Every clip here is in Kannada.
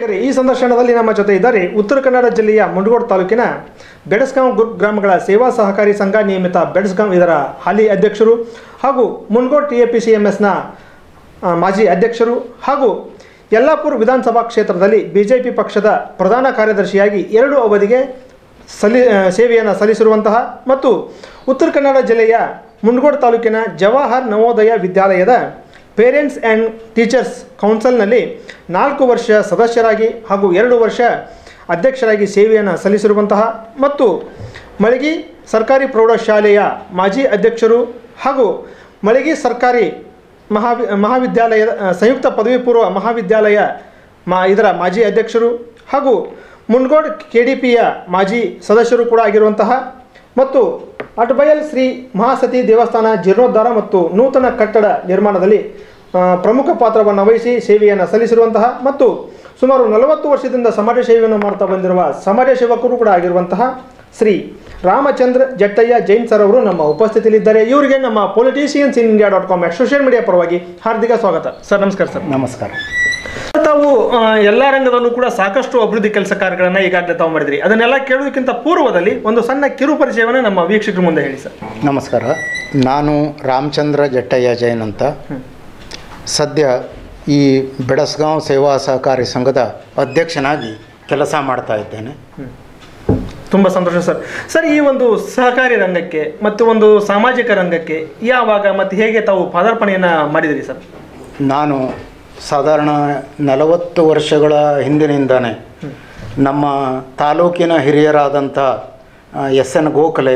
ವೀಕ್ಷಕರೇ ಈ ಸಂದರ್ಶನದಲ್ಲಿ ನಮ್ಮ ಜೊತೆ ಇದ್ದಾರೆ ಉತ್ತರ ಕನ್ನಡ ಜಿಲ್ಲೆಯ ಮುಂಡಗೋಡು ತಾಲೂಕಿನ ಬೆಡಸ್ಗಾಂವ್ ಗ್ರೂಪ್ ಗ್ರಾಮಗಳ ಸೇವಾ ಸಹಕಾರಿ ಸಂಘ ನಿಯಮಿತ ಬೆಡಸ್ಗಾಂವ್ ಇದರ ಹಾಲಿ ಅಧ್ಯಕ್ಷರು ಹಾಗೂ Mungod T A P C M ಎಸ್ನ ಮಾಜಿ ಅಧ್ಯಕ್ಷರು ಹಾಗೂ ಯಲ್ಲಾಪುರ ವಿಧಾನಸಭಾ ಕ್ಷೇತ್ರದಲ್ಲಿ ಬಿಜೆಪಿ ಪಕ್ಷದ ಪ್ರಧಾನ ಕಾರ್ಯದರ್ಶಿಯಾಗಿ ಎರಡು ಅವಧಿಗೆ ಸಲ್ಲಿ ಆ, ಸೇವೆಯನ್ನು ಸಲ್ಲಿಸಿರುವಂತಹ ಮತ್ತು ಉತ್ತರ ಕನ್ನಡ ಜಿಲ್ಲೆಯ ಮುಂಡಗೋಡು ತಾಲೂಕಿನ ಜವಾಹರ್ ನವೋದಯ ವಿದ್ಯಾಲಯದ ಪೇರೆಂಟ್ಸ್ ಆ್ಯಂಡ್ ಟೀಚರ್ಸ್ ಕೌನ್ಸಿಲ್ನಲ್ಲಿ ನಾಲ್ಕು ವರ್ಷ ಸದಸ್ಯರಾಗಿ ಹಾಗೂ ಎರಡು ವರ್ಷ ಅಧ್ಯಕ್ಷರಾಗಿ ಸೇವೆಯನ್ನು ಸಲ್ಲಿಸಿರುವಂತಹ ಮತ್ತು ಮಳಗಿ ಸರ್ಕಾರಿ ಪ್ರೌಢಶಾಲೆಯ ಮಾಜಿ ಅಧ್ಯಕ್ಷರು ಹಾಗೂ ಮಳಗಿ ಸರ್ಕಾರಿ ಮಹಾವಿ ಮಹಾವಿದ್ಯಾಲಯದ ಆ, ಸಂಯುಕ್ತ ಪದವಿ ಪೂರ್ವ ಮಹಾವಿದ್ಯಾಲಯ ಮಾ ಇದರ ಮಾಜಿ ಅಧ್ಯಕ್ಷರು ಹಾಗೂ ಮುನ್ಗೋಡ್ ಕೆ ಡಿ ಪಿಯ ಮಾಜಿ ಸದಸ್ಯರು ಕೂಡ ಆಗಿರುವಂತಹ ಮತ್ತು ಅಟ್ಬಯಲ್ ಶ್ರೀ ಮಹಾಸತಿ ದೇವಸ್ಥಾನ ಜೀರ್ಣೋದ್ಧಾರ ಮತ್ತು ನೂತನ ಕಟ್ಟಡ ನಿರ್ಮಾಣದಲ್ಲಿ ಆ, ಪ್ರಮುಖ ಪಾತ್ರವನ್ನು ವಹಿಸಿ ಸೇವೆಯನ್ನು ಸಲ್ಲಿಸಿರುವಂತಹ ಮತ್ತು ಸುಮಾರು ನಲವತ್ತು ವರ್ಷದಿಂದ ಸಮಾಜ ಸೇವೆಯನ್ನು ಮಾಡ್ತಾ ಬಂದಿರುವ ಸಮಾಜ ಸೇವಕರು ಕೂಡ ಆಗಿರುವಂತಹ ಶ್ರೀ ರಾಮಚಂದ್ರ ಜಟ್ಟಯ್ಯ ಜೈನ್ ಸರ್ ಅವರು ನಮ್ಮ ಉಪಸ್ಥಿತಿಯಲ್ಲಿದ್ದಾರೆ ಇವರಿಗೆ ನಮ್ಮ politicians in India dot com social media ಪರವಾಗಿ ಹಾರ್ದಿಕ ಸ್ವಾಗತ ಸರ್ ನಮಸ್ಕಾರ ಸರ್ ನಮಸ್ಕಾರ ತಾವು ಆ, ಎಲ್ಲ ರಂಗದಲ್ಲೂ ಕೂಡ ಸಾಕಷ್ಟು ಅಭಿವೃದ್ಧಿ ಕೆಲಸ ಕಾರ್ಯಗಳನ್ನ ಈಗಾಗಲೇ ತಾವು ಮಾಡಿದ್ರಿ ಅದನ್ನೆಲ್ಲ ಕೇಳೋದಕ್ಕಿಂತ ಪೂರ್ವದಲ್ಲಿ ಒಂದು ಸಣ್ಣ ಕಿರು ಪರಿಚಯವನ್ನು ನಮ್ಮ ವೀಕ್ಷಕರ ಮುಂದೆ ಹೇಳಿ ಸರ್ ನಮಸ್ಕಾರ ನಾನು ರಾಮಚಂದ್ರ ಜಟ್ಟಯ್ಯ ಜೈನ್ ಅಂತ ಸದ್ಯ ಈ ಬೆಡಸ್ಗಾಂವ್ ಸೇವಾ ಸಹಕಾರಿ ಸಂಘದ ಅಧ್ಯಕ್ಷನಾಗಿ ಕೆಲಸ ಮಾಡ್ತಾ ಇದ್ದೇನೆ ತುಂಬ ಸಂತೋಷ ಸರ್ ಸರ್ ಈ ಒಂದು ಸಹಕಾರಿ ರಂಗಕ್ಕೆ ಮತ್ತು ಒಂದು ಸಾಮಾಜಿಕ ರಂಗಕ್ಕೆ ಯಾವಾಗ ಮತ್ತು ಹೇಗೆ ತಾವು ಪದಾರ್ಪಣೆಯನ್ನು ಮಾಡಿದಿರಿ ಸರ್ ನಾನು ಸಾಧಾರಣ ನಲವತ್ತು ವರ್ಷಗಳ ಹಿಂದಿನಿಂದನೇ ನಮ್ಮ ತಾಲೂಕಿನ ಹಿರಿಯರಾದಂಥ S N Gokhale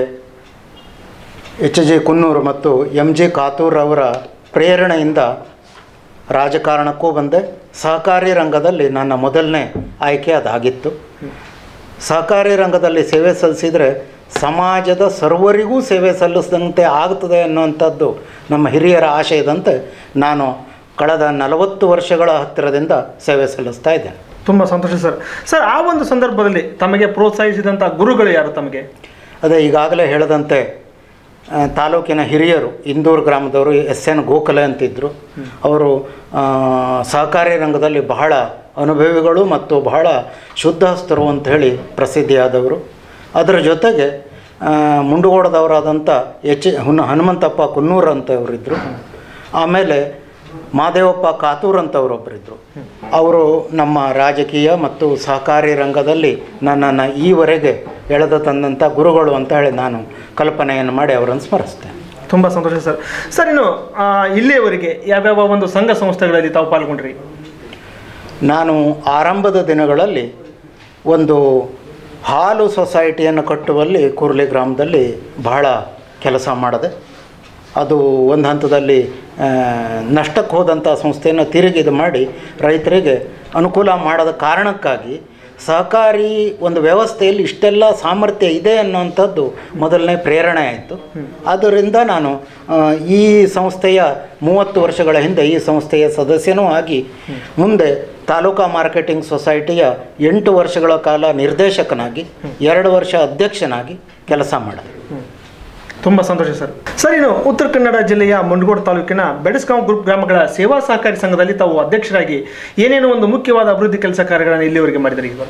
H J Kunnur ಮತ್ತು ಎಮ್ ಜಿ ಕಾತೂರ್ ಅವರ ಪ್ರೇರಣೆಯಿಂದ ರಾಜಕಾರಣಕ್ಕೂ ಬಂದೆ ಸಹಕಾರಿ ರಂಗದಲ್ಲಿ ನನ್ನ ಮೊದಲನೇ ಆಯ್ಕೆ ಅದಾಗಿತ್ತು ಸಹಕಾರಿ ರಂಗದಲ್ಲಿ ಸೇವೆ ಸಲ್ಲಿಸಿದರೆ ಸಮಾಜದ ಸರ್ವರಿಗೂ ಸೇವೆ ಸಲ್ಲಿಸಿದಂತೆ ಆಗ್ತದೆ ಅನ್ನುವಂಥದ್ದು ನಮ್ಮ ಹಿರಿಯರ ಆಶಯದಂತೆ ನಾನು ಕಳೆದ ನಲವತ್ತು ವರ್ಷಗಳ ಹತ್ತಿರದಿಂದ ಸೇವೆ ಸಲ್ಲಿಸ್ತಾ ಇದ್ದೇನೆ ತುಂಬ ಸಂತೋಷ ಸರ್ ಸರ್ ಆ ಒಂದು ಸಂದರ್ಭದಲ್ಲಿ ತಮಗೆ ಪ್ರೋತ್ಸಾಹಿಸಿದಂಥ ಗುರುಗಳು ಯಾರು ತಮಗೆ ಅದೇ ಈಗಾಗಲೇ ಹೇಳಿದಂತೆ ಆ, ತಾಲೂಕಿನ ಹಿರಿಯರು ಇಂದೂರು ಗ್ರಾಮದವರು ಎಸ್ ಎನ್ ಗೋಖಲೆ ಅಂತಿದ್ದರು ಅವರು ಆ, ಸಹಕಾರಿ ರಂಗದಲ್ಲಿ ಬಹಳ ಅನುಭವಿಗಳು ಮತ್ತು ಬಹಳ ಶುದ್ಧಹಸ್ತರು ಅಂತ ಹೇಳಿ ಪ್ರಸಿದ್ಧಿಯಾದವರು ಅದರ ಜೊತೆಗೆ ಆ, ಮುಂಡಗೋಡದವರಾದಂಥ ಎಚ್ ಹುನ್ ಹನುಮಂತಪ್ಪ ಕುನ್ನೂರ್ ಅಂತವರಿದ್ದರು ಆಮೇಲೆ ಮಾದೇವಪ್ಪ ಕಾತೂರ್ ಅಂತವರೊಬ್ಬರಿದ್ದರು ಅವರು ನಮ್ಮ ರಾಜಕೀಯ ಮತ್ತು ಸಹಕಾರಿ ರಂಗದಲ್ಲಿ ನನ್ನನ್ನು ಈವರೆಗೆ ಎಳೆದು ತಂದಂಥ ಗುರುಗಳು ಅಂತ ಹೇಳಿ ನಾನು ಕಲ್ಪನೆಯನ್ನು ಮಾಡಿ ಅವರನ್ನು ಸ್ಮರಿಸ್ತೇನೆ ತುಂಬ ಸಂತೋಷ ಸರ್ ಸರ್ ಇನ್ನು ಆ, ಇಲ್ಲಿಯವರೆಗೆ ಯಾವ್ಯಾವ ಒಂದು ಸಂಘ ಸಂಸ್ಥೆಗಳಲ್ಲಿ ತಾವು ಪಾಲ್ಗೊಂಡ್ರಿ ನಾನು ಆರಂಭದ ದಿನಗಳಲ್ಲಿ ಒಂದು ಹಾಲು ಸೊಸೈಟಿಯನ್ನು ಕಟ್ಟುವಲ್ಲಿ ಕುರ್ಲಿ ಗ್ರಾಮದಲ್ಲಿ ಬಹಳ ಕೆಲಸ ಮಾಡಿದೆ ಅದು ಒಂದು ಹಂತದಲ್ಲಿ ಆ, ನಷ್ಟಕ್ಕೆ ಹೋದಂಥ ಸಂಸ್ಥೆಯನ್ನು ತಿರುಗಿ ಇದು ಮಾಡಿ ರೈತರಿಗೆ ಅನುಕೂಲ ಮಾಡದ ಕಾರಣಕ್ಕಾಗಿ ಸಹಕಾರಿ ಒಂದು ವ್ಯವಸ್ಥೆಯಲ್ಲಿ ಇಷ್ಟೆಲ್ಲ ಸಾಮರ್ಥ್ಯ ಇದೆ ಅನ್ನುವಂಥದ್ದು ಮೊದಲನೇ ಪ್ರೇರಣೆ ಆಯಿತು ಆದ್ದರಿಂದ ನಾನು ಆ, ಈ ಸಂಸ್ಥೆಯ ಮೂವತ್ತು ವರ್ಷಗಳ ಹಿಂದೆ ಈ ಸಂಸ್ಥೆಯ ಸದಸ್ಯನೂ ಆಗಿ ಮುಂದೆ ತಾಲೂಕಾ ಮಾರ್ಕೆಟಿಂಗ್ ಸೊಸೈಟಿಯ ಎಂಟು ವರ್ಷಗಳ ಕಾಲ ನಿರ್ದೇಶಕನಾಗಿ ಎರಡು ವರ್ಷ ಅಧ್ಯಕ್ಷನಾಗಿ ಕೆಲಸ ಮಾಡಿದೆ ತುಂಬ ಸಂತೋಷ ಸರ್ ಸರ್ ಇನ್ನು ಉತ್ತರ ಕನ್ನಡ ಜಿಲ್ಲೆಯ ಮುಂಡಗೋಡು ತಾಲೂಕಿನ ಬೆಡಸ್ಗಾಂವ್ ಗ್ರೂಪ್ ಗ್ರಾಮಗಳ ಸೇವಾ ಸಹಕಾರಿ ಸಂಘದಲ್ಲಿ ತಾವು ಅಧ್ಯಕ್ಷರಾಗಿ ಏನೇನು ಒಂದು ಮುಖ್ಯವಾದ ಅಭಿವೃದ್ಧಿ ಕೆಲಸ ಕಾರ್ಯಗಳನ್ನು ಇಲ್ಲಿವರೆಗೆ ಮಾಡಿದ್ರಿ ಈಗ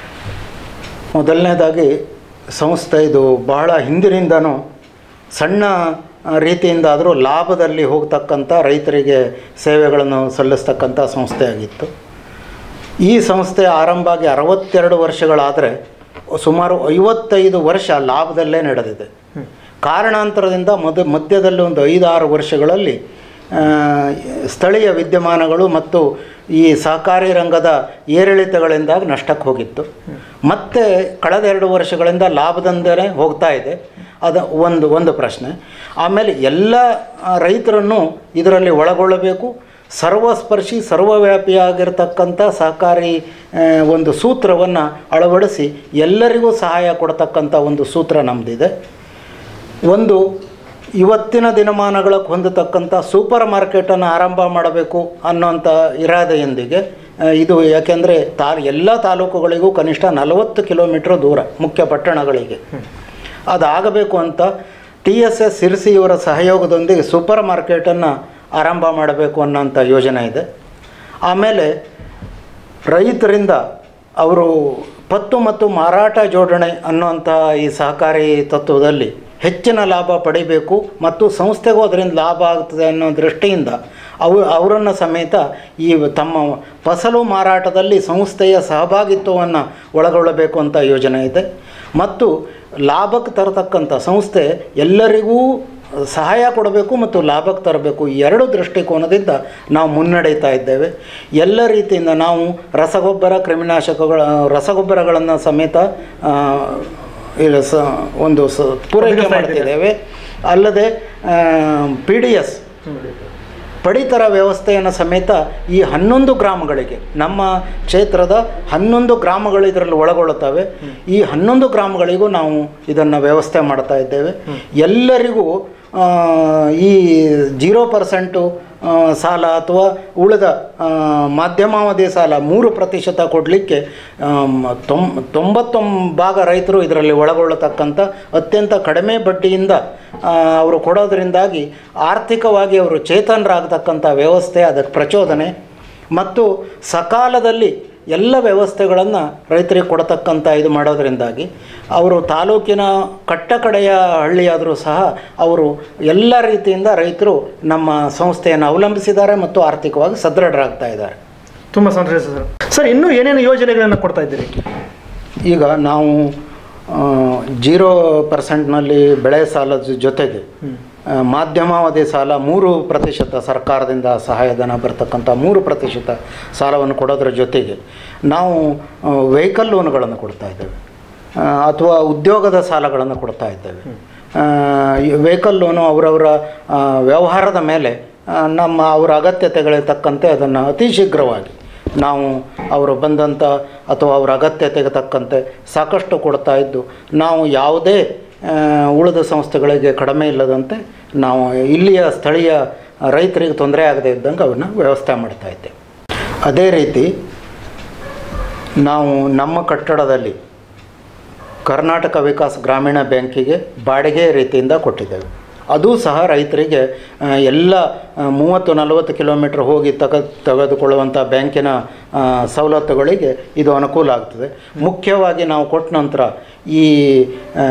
ಮೊದಲನೇದಾಗಿ ಸಂಸ್ಥೆ ಇದು ಬಹಳ ಹಿಂದಿನಿಂದನೂ ಸಣ್ಣ ಆ, ರೀತಿಯಿಂದಾದರೂ ಲಾಭದಲ್ಲಿ ಹೋಗ್ತಕ್ಕಂಥ ರೈತರಿಗೆ ಸೇವೆಗಳನ್ನು ಸಲ್ಲಿಸ್ತಕ್ಕಂಥ ಸಂಸ್ಥೆಯಾಗಿತ್ತು ಈ ಸಂಸ್ಥೆ ಆರಂಭ ಆಗಿ ಅರವತ್ತೆರಡು ವರ್ಷಗಳಾದರೆ ಸುಮಾರು ಐವತ್ತೈದು ವರ್ಷ ಲಾಭದಲ್ಲೇ ನಡೆದಿದೆ ಕಾರಣಾಂತರದಿಂದ ಮದ ಮಧ್ಯದಲ್ಲಿ ಒಂದು ಐದಾರು ವರ್ಷಗಳಲ್ಲಿ ಆ, ಸ್ಥಳೀಯ ವಿದ್ಯಮಾನಗಳು ಮತ್ತು ಈ ಸಹಕಾರಿ ರಂಗದ ಏರಿಳಿತಗಳಿಂದಾಗಿ ನಷ್ಟಕ್ಕೆ ಹೋಗಿತ್ತು ಮತ್ತೆ ಕಳೆದ ಎರಡು ವರ್ಷಗಳಿಂದ ಲಾಭದಂದನೇ ಹೋಗ್ತಾ ಇದೆ ಅದು ಒಂದು ಒಂದು ಪ್ರಶ್ನೆ ಆಮೇಲೆ ಎಲ್ಲ ಆ, ರೈತರನ್ನು ಇದರಲ್ಲಿ ಒಳಗೊಳ್ಳಬೇಕು ಸರ್ವಸ್ಪರ್ಶಿ ಸರ್ವವ್ಯಾಪಿಯಾಗಿರ್ತಕ್ಕಂಥ ಸಹಕಾರಿ ಆ, ಒಂದು ಸೂತ್ರವನ್ನು ಅಳವಡಿಸಿ ಎಲ್ಲರಿಗೂ ಸಹಾಯ ಕೊಡ್ತಕ್ಕಂಥ ಒಂದು ಸೂತ್ರ ನಮ್ಮದಿದೆ ಒಂದು ಇವತ್ತಿನ ದಿನಮಾನಗಳಿಗೆ ಹೊಂದತಕ್ಕಂಥ ಸೂಪರ್ ಮಾರ್ಕೆಟನ್ನು ಆರಂಭ ಮಾಡಬೇಕು ಅನ್ನೋಂಥ ಇರಾದೆಯೊಂದಿಗೆ ಆ, ಇದು ಯಾಕೆಂದರೆ ತಾ ಎಲ್ಲ ತಾಲೂಕುಗಳಿಗೂ ಕನಿಷ್ಠ ನಲವತ್ತು ಕಿಲೋಮೀಟ್ರ್ ದೂರ ಮುಖ್ಯ ಪಟ್ಟಣಗಳಿಗೆ ಅದಾಗಬೇಕು ಅಂತ ಟಿ ಎಸ್ ಎಸ್ ಸಿರ್ಸಿ ಇವರ ಸಹಯೋಗದೊಂದಿಗೆ ಸೂಪರ್ ಮಾರ್ಕೆಟನ್ನು ಆರಂಭ ಮಾಡಬೇಕು ಅನ್ನೋಂಥ ಯೋಜನೆ ಇದೆ ಆಮೇಲೆ ರೈತರಿಂದ ಅವರು ಪತ್ತು ಮತ್ತು ಮಾರಾಟ ಜೋಡಣೆ ಅನ್ನುವಂಥ ಈ ಸಹಕಾರಿ ತತ್ವದಲ್ಲಿ ಹೆಚ್ಚಿನ ಲಾಭ ಪಡಿಬೇಕು ಮತ್ತು ಸಂಸ್ಥೆಗೂ ಅದರಿಂದ ಲಾಭ ಆಗ್ತದೆ ಅನ್ನೋ ದೃಷ್ಟಿಯಿಂದ ಅವು ಅವರನ್ನು ಸಮೇತ ಈ ತಮ್ಮ ಫಸಲು ಮಾರಾಟದಲ್ಲಿ ಸಂಸ್ಥೆಯ ಸಹಭಾಗಿತ್ವವನ್ನು ಒಳಗೊಳ್ಳಬೇಕು ಅಂತ ಯೋಜನೆ ಇದೆ ಮತ್ತು ಲಾಭಕ್ಕೆ ತರತಕ್ಕಂಥ ಸಂಸ್ಥೆ ಎಲ್ಲರಿಗೂ ಸಹಾಯ ಕೊಡಬೇಕು ಮತ್ತು ಲಾಭಕ್ಕೆ ತರಬೇಕು ಈ ಎರಡು ದೃಷ್ಟಿಕೋನದಿಂದ ನಾವು ಮುನ್ನಡೀತಾ ಇದ್ದೇವೆ ಎಲ್ಲ ರೀತಿಯಿಂದ ನಾವು ರಸಗೊಬ್ಬರ ಕ್ರಿಮಿನಾಶಕಗಳ ರಸಗೊಬ್ಬರಗಳನ್ನು ಸಮೇತ ಆ, ಇಲ್ಲ ಸ ಒಂದು ಸ ಪೂರೈಕೆ ಮಾಡ್ತಿದ್ದೇವೆ ಅಲ್ಲದೆ ಪಿ ಡಿ ಎಸ್ ಪಡಿತರ ವ್ಯವಸ್ಥೆಯನ್ನು ಸಮೇತ ಈ ಹನ್ನೊಂದು ಗ್ರಾಮಗಳಿಗೆ ನಮ್ಮ ಕ್ಷೇತ್ರದ ಹನ್ನೊಂದು ಗ್ರಾಮಗಳು ಇದರಲ್ಲಿ ಒಳಗೊಳ್ಳುತ್ತವೆ ಈ ಹನ್ನೊಂದು ಗ್ರಾಮಗಳಿಗೂ ನಾವು ಇದನ್ನು ವ್ಯವಸ್ಥೆ ಮಾಡ್ತಾ ಇದ್ದೇವೆ ಎಲ್ಲರಿಗೂ ಆ, ಈ ಜೀರೋ ಪರ್ಸೆಂಟು ಸಾಲ ಅಥವಾ ಉಳಿದ ಆ, ಮಾಧ್ಯಮಾವಧಿ ಸಾಲ ಮೂರು ಪ್ರತಿಶತ ಕೊಡಲಿಕ್ಕೆ ತೊಂ ತೊಂಬತ್ತೊಂಬ ಭಾಗ ರೈತರು ಇದರಲ್ಲಿ ಒಳಗೊಳ್ಳತಕ್ಕಂಥ ಅತ್ಯಂತ ಕಡಿಮೆ ಬಡ್ಡಿಯಿಂದ ಆ, ಅವರು ಕೊಡೋದ್ರಿಂದಾಗಿ ಆರ್ಥಿಕವಾಗಿ ಅವರು ಚೇತನರಾಗತಕ್ಕಂಥ ವ್ಯವಸ್ಥೆ ಅದಕ್ಕೆ ಪ್ರಚೋದನೆ ಮತ್ತು ಸಕಾಲದಲ್ಲಿ ಎಲ್ಲ ವ್ಯವಸ್ಥೆಗಳನ್ನು ರೈತರಿಗೆ ಕೊಡತಕ್ಕಂಥ ಇದು ಮಾಡೋದ್ರಿಂದಾಗಿ ಅವರು ತಾಲೂಕಿನ ಕಟ್ಟ ಕಡೆಯ ಹಳ್ಳಿಯಾದರೂ ಸಹ ಅವರು ಎಲ್ಲ ರೀತಿಯಿಂದ ರೈತರು ನಮ್ಮ ಸಂಸ್ಥೆಯನ್ನು ಅವಲಂಬಿಸಿದ್ದಾರೆ ಮತ್ತು ಆರ್ಥಿಕವಾಗಿ ಸದೃಢರಾಗ್ತಾ ಇದ್ದಾರೆ ತುಂಬ ಸಂತೋಷ ಸರ್ ಸರ್ ಇನ್ನೂ ಏನೇನು ಯೋಜನೆಗಳನ್ನು ಕೊಡ್ತಾ ಇದ್ದೀರಿ ಈಗ ನಾವು ಆ, ಜೀರೋ ಪರ್ಸೆಂಟ್ನಲ್ಲಿ ಬೆಳೆ ಸಾಲದ ಜೊತೆಗೆ ಆ, ಮಾಧ್ಯಮಾವಧಿ ಸಾಲ ಮೂರು ಪ್ರತಿಶತ ಸರ್ಕಾರದಿಂದ ಸಹಾಯಧನ ಬರ್ತಕ್ಕಂಥ ಮೂರು ಪ್ರತಿಶತ ಸಾಲವನ್ನು ಕೊಡೋದ್ರ ಜೊತೆಗೆ ನಾವು ವೆಹಿಕಲ್ ಲೋನ್ಗಳನ್ನು ಕೊಡ್ತಾ ಇದ್ದೇವೆ ಆ, ಅಥವಾ ಉದ್ಯೋಗದ ಸಾಲಗಳನ್ನು ಕೊಡ್ತಾ ಇದ್ದೇವೆ ವೆಹಿಕಲ್ ಲೋನು ಅವರವರ ಆ, ವ್ಯವಹಾರದ ಮೇಲೆ ಆ, ನಮ್ಮ ಅವರ ಅಗತ್ಯತೆಗಳಿಗೆ ತಕ್ಕಂತೆ ಅದನ್ನು ಅತಿ ಶೀಘ್ರವಾಗಿ ನಾವು ಅವರು ಬಂದಂಥ ಅಥವಾ ಅವರ ಅಗತ್ಯತೆಗೆ ತಕ್ಕಂತೆ ಸಾಕಷ್ಟು ಕೊಡ್ತಾ ಇದ್ದು ನಾವು ಯಾವುದೇ ಆ, ಉಳಿದ ಸಂಸ್ಥೆಗಳಿಗೆ ಕಡಿಮೆ ಇಲ್ಲದಂತೆ ನಾವು ಇಲ್ಲಿಯ ಸ್ಥಳೀಯ ರೈತರಿಗೆ ತೊಂದರೆ ಆಗದೇ ಇದ್ದಂಗೆ ಅವನ್ನ ವ್ಯವಸ್ಥೆ ಮಾಡ್ತಾ ಇದ್ದೇವೆ ಅದೇ ರೀತಿ ನಾವು ನಮ್ಮ ಕಟ್ಟಡದಲ್ಲಿ ಕರ್ನಾಟಕ ವಿಕಾಸ್ ಗ್ರಾಮೀಣ ಬ್ಯಾಂಕಿಗೆ ಬಾಡಿಗೆ ರೀತಿಯಿಂದ ಕೊಟ್ಟಿದ್ದೇವೆ ಅದು ಸಹ ರೈತರಿಗೆ ಆ, ಎಲ್ಲ ಆ, ಮೂವತ್ತು ನಲವತ್ತು ಕಿಲೋಮೀಟ್ರ್ ಹೋಗಿ ತಗ ತೆಗೆದುಕೊಳ್ಳುವಂಥ ಬ್ಯಾಂಕಿನ ಆ, ಸವಲತ್ತುಗಳಿಗೆ ಇದು ಅನುಕೂಲ ಆಗ್ತದೆ ಮುಖ್ಯವಾಗಿ ನಾವು ಕೊಟ್ಟ ನಂತರ ಈ ಆ,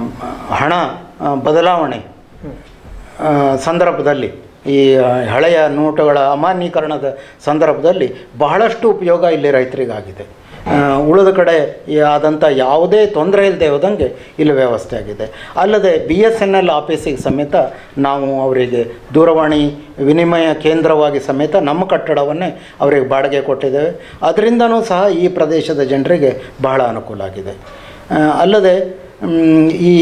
ಹಣ ಆ, ಬದಲಾವಣೆ ಆ, ಸಂದರ್ಭದಲ್ಲಿ ಈ ಆ, ಹಳೆಯ ನೋಟುಗಳ ಅಮಾನ್ಯೀಕರಣದ ಸಂದರ್ಭದಲ್ಲಿ ಬಹಳಷ್ಟು ಉಪಯೋಗ ಇಲ್ಲಿ ರೈತರಿಗಾಗಿದೆ ಆ, ಉಳಿದ ಕಡೆ ಈ ಆದಂಥ ಯಾವುದೇ ತೊಂದರೆ ಇಲ್ಲದೆ ಹೋದಂಗೆ ಇಲ್ಲಿ ವ್ಯವಸ್ಥೆ ಆಗಿದೆ ಅಲ್ಲದೆ ಬಿ ಎಸ್ ಎನ್ ಎಲ್ ಆಫೀಸಿಗೆ ಸಮೇತ ನಾವು ಅವರಿಗೆ ದೂರವಾಣಿ ವಿನಿಮಯ ಕೇಂದ್ರವಾಗಿ ಸಮೇತ ನಮ್ಮ ಕಟ್ಟಡವನ್ನೇ ಅವರಿಗೆ ಬಾಡಿಗೆ ಕೊಟ್ಟಿದ್ದೇವೆ ಅದರಿಂದನೂ ಸಹ ಈ ಪ್ರದೇಶದ ಜನರಿಗೆ ಬಹಳ ಅನುಕೂಲ ಆಗಿದೆ ಆ, ಅಲ್ಲದೆ ಮ್, ಈ